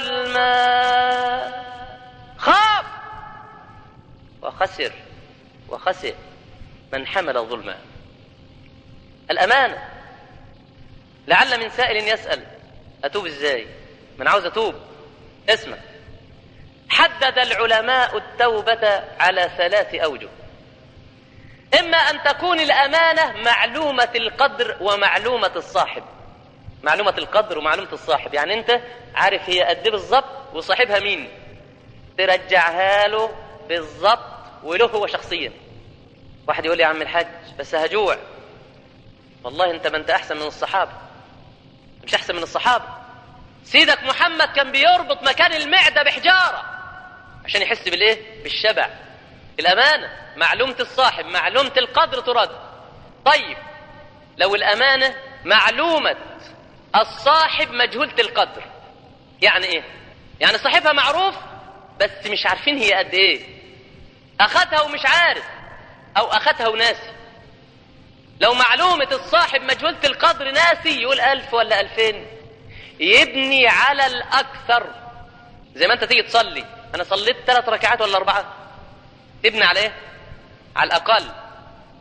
ظلما خاب وخسر وخسر من حمل ظلما الأمانة لعل من سائل يسأل أتوب إزاي من عاوز أتوب اسمع حدد العلماء التوبة على ثلاث أوجه إما أن تكون الأمانة معلومة القدر ومعلومة الصاحب معلومة القدر ومعلومة الصاحب يعني أنت عارف هي قد بالظبط وصاحبها مين ترجعها له بالظبط وله هو شخصيا واحد يقول لي يا عم الحاج بس هجوع والله انت ما انت احسن من الصحابه مش احسن من الصحابه سيدك محمد كان بيربط مكان المعده بحجاره عشان يحس بالايه بالشبع الامانه معلومه الصاحب معلومه القدر ترد طيب لو الامانه معلومه الصاحب مجهوله القدر يعني ايه يعني صاحبها معروف بس مش عارفين هي قد ايه اخدها ومش عارف او اخدها وناسي لو معلومة الصاحب مجهولة القدر ناسي يقول ألف ولا ألفين يبني على الأكثر زي ما أنت تيجي تصلي أنا صليت ثلاث ركعات ولا أربعة تبني على إيه؟ على الأقل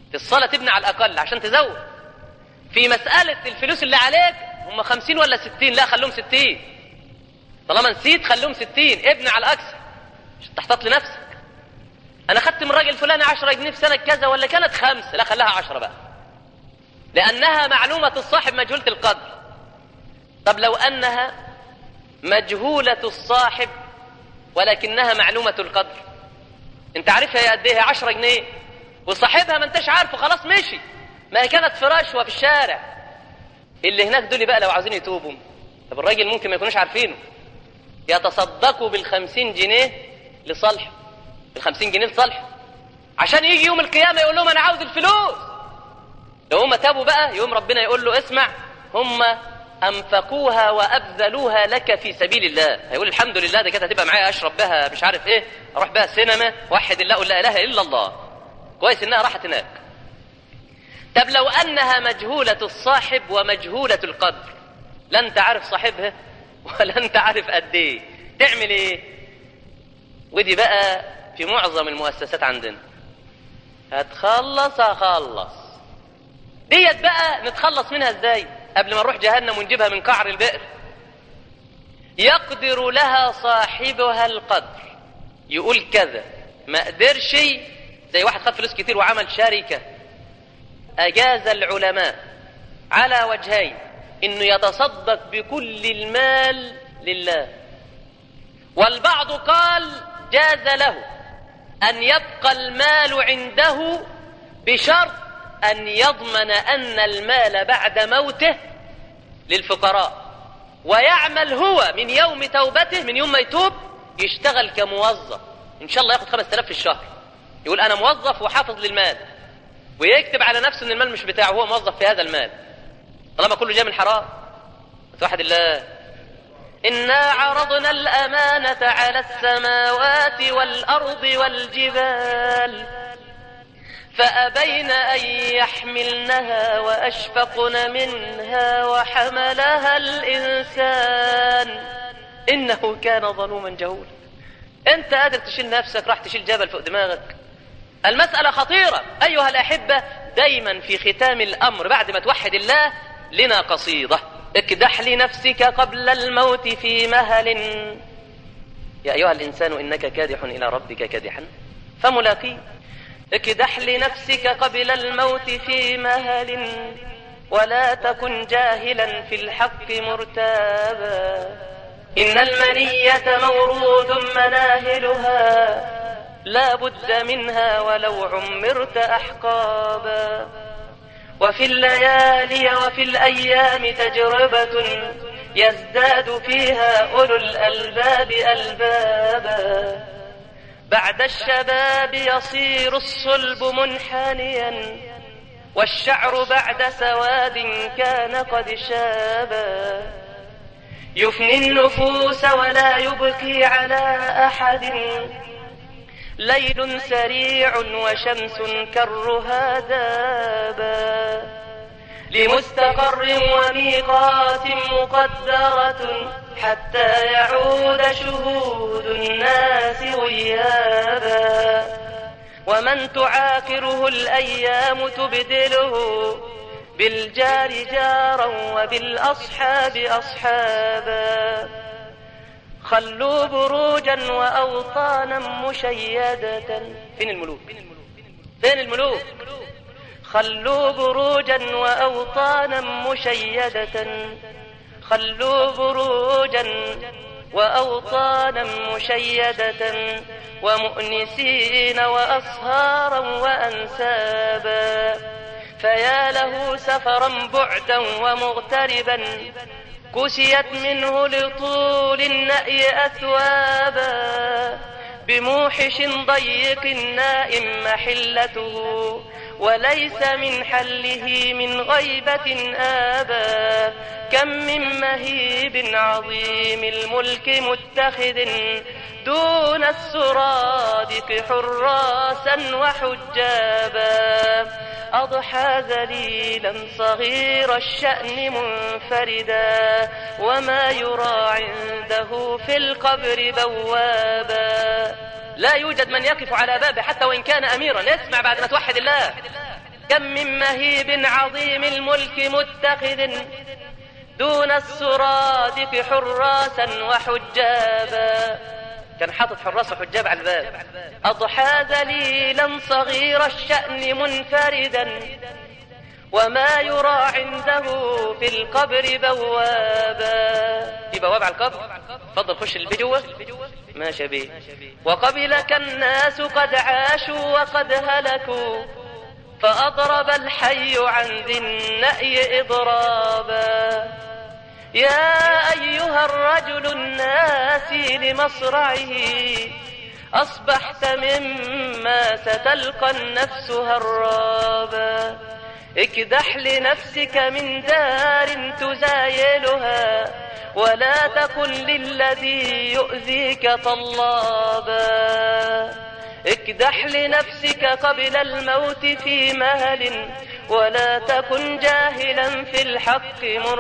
في الصلاة تبني على الأقل عشان تزود في مسألة الفلوس اللي عليك هم خمسين ولا ستين لا خلوهم ستين طالما نسيت خلوهم ستين ابني على الأكثر عشان تحتاط لنفسك أنا خدت من الراجل الفلاني عشرة جنيه في سنة كذا ولا كانت خمس لا خلاها عشرة بقى لأنها معلومة الصاحب مجهولة القدر طب لو أنها مجهولة الصاحب ولكنها معلومة القدر انت عارفها هي قد ايه 10 جنيه وصاحبها ما انتش عارفه خلاص مشي ما هي كانت في رشوه في الشارع اللي هناك دول بقى لو عاوزين يتوبوا طب الراجل ممكن ما يكونوش عارفينه يتصدقوا بالخمسين جنيه لصالح بالخمسين جنيه لصالح عشان يجي يوم القيامة يقول لهم أنا عاوز الفلوس لو هم تابوا بقى يوم ربنا يقول له اسمع هم أنفقوها وأبذلوها لك في سبيل الله هيقول الحمد لله ده كده هتبقى معايا أشرب بها مش عارف إيه أروح بها سينما وحد الله أقول لا إله إلا الله كويس إنها راحت هناك طب لو أنها مجهولة الصاحب ومجهولة القدر لا أنت عارف صاحبها ولا أنت عارف قد إيه تعمل إيه ودي بقى في معظم المؤسسات عندنا هتخلص هخلص ديت بقى نتخلص منها ازاي قبل ما نروح جهنم ونجيبها من قعر البئر يقدر لها صاحبها القدر يقول كذا ما قدرش زي واحد خد فلوس كتير وعمل شركة أجاز العلماء على وجهين إنه يتصدق بكل المال لله والبعض قال جاز له أن يبقى المال عنده بشرط أن يضمن أن المال بعد موته للفقراء ويعمل هو من يوم توبته من يوم ما يتوب يشتغل كموظف إن شاء الله ياخد 5000 في الشهر يقول أنا موظف وحافظ للمال ويكتب على نفسه أن المال مش بتاعه هو موظف في هذا المال طالما كله جاي من حرام واحد الله إنا عرضنا الأمانة على السماوات والأرض والجبال فأبين أن يحملنها وأشفقن منها وحملها الإنسان إنه كان ظلوما جهولا أنت قادر تشيل نفسك راح تشيل جبل فوق دماغك المسألة خطيرة أيها الأحبة دايما في ختام الأمر بعد ما توحد الله لنا قصيدة اكدح لنفسك قبل الموت في مهل يا أيها الإنسان إنك كادح إلى ربك كادحا فملاقيه اكدح لنفسك قبل الموت في مهل ولا تكن جاهلا في الحق مرتابا إن المنية موروث مناهلها لا بد منها ولو عمرت أحقابا وفي الليالي وفي الأيام تجربة يزداد فيها أولو الألباب ألبابا بعد الشباب يصير الصلب منحنيا والشعر بعد سواد كان قد شابا يفني النفوس ولا يبكي على أحد ليل سريع وشمس كرها دابا لمستقر وميقات مقدرة حتى يعود شهود الناس غيابا ومن تعاقره الأيام تبدله بالجار جارا وبالأصحاب أصحابا خلوا بروجا وأوطانا مشيدة فين الملوك فين الملوك خلوا بروجا وأوطانا مشيدة خلوا بروجا وأوطانا مشيدة ومؤنسين وأصهارا وأنسابا فيا له سفرا بعدا ومغتربا كسيت منه لطول النأي أثوابا بموحش ضيق نائم محلته وليس من حله من غيبة آبا كم من مهيب عظيم الملك متخذ دون السرادق حراسا وحجابا أضحى ذليلا صغير الشأن منفردا وما يرى عنده في القبر بوابا لا يوجد من يقف على بابه حتى وإن كان أميرا اسمع بعد ما توحد الله كم من مهيب عظيم الملك متخذ دون السرادق حراسا وحجابا كان حاطط حراس وحجاب على الباب أضحى ذليلا صغير الشأن منفردا وما يرى عنده في القبر بوابا في بواب على القبر تفضل خش البيت جوه ماشي بيه وقبلك الناس قد عاشوا وقد هلكوا فأضرب الحي عن ذي النأي إضرابا يا أيها الرجل الناسي لمصرعه أصبحت مما ستلقى النفس هرابا اكدح لنفسك من دار تزايلها ولا تكن للذي يؤذيك طلابا اكدح لنفسك قبل الموت في مهل ولا تكن جاهلا في الحق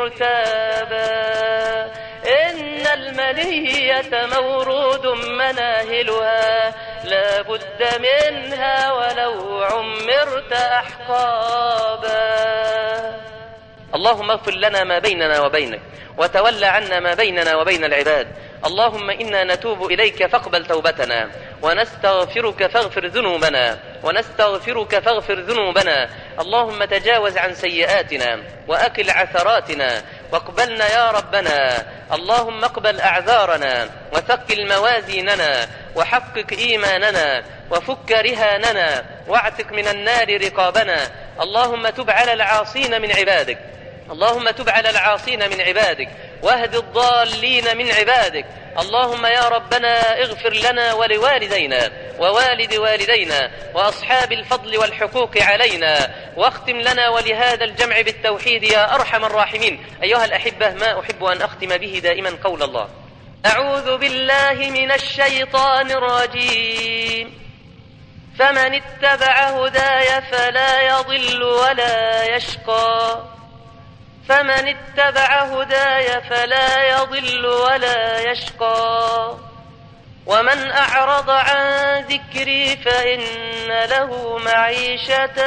مرتابا إن المنية مورود مناهلها لا بد منها ولو عمرت أحقابا اللهم اغفر لنا ما بيننا وبينك وتول عنا ما بيننا وبين العباد اللهم إنا نتوب إليك فاقبل توبتنا ونستغفرك فاغفر ذنوبنا ونستغفرك فاغفر ذنوبنا اللهم تجاوز عن سيئاتنا وأكل عثراتنا واقبلنا يا ربنا اللهم اقبل أعذارنا وثقل موازيننا وحقق إيماننا وفك رهاننا واعتق من النار رقابنا اللهم تب على العاصين من عبادك اللهم تب على العاصين من عبادك واهد الضالين من عبادك اللهم يا ربنا اغفر لنا ولوالدينا ووالد والدينا وأصحاب الفضل والحقوق علينا واختم لنا ولهذا الجمع بالتوحيد يا أرحم الراحمين أيها الأحبة ما أحب أن أختم به دائما قول الله أعوذ بالله من الشيطان الرجيم فمن اتبع هداي فلا يضل ولا يشقى فمن اتبع هداي فلا يضل ولا يشقى ومن أعرض عن ذكري فإن له معيشة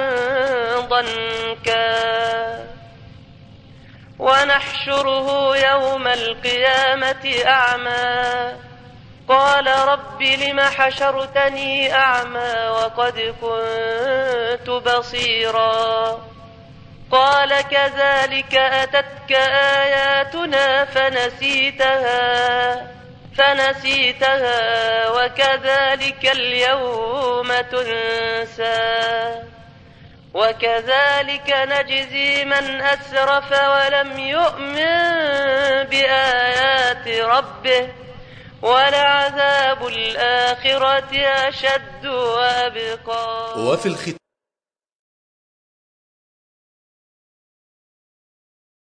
ضنكا ونحشره يوم القيامة أعمى قال رب لم حشرتني أعمى وقد كنت بصيراً قال كذلك أتتك آياتنا فنسيتها فنسيتها وكذلك اليوم تنسى وكذلك نجزي من أسرف ولم يؤمن بآيات ربه ولعذاب الآخرة أشد وأبقى وفي الختام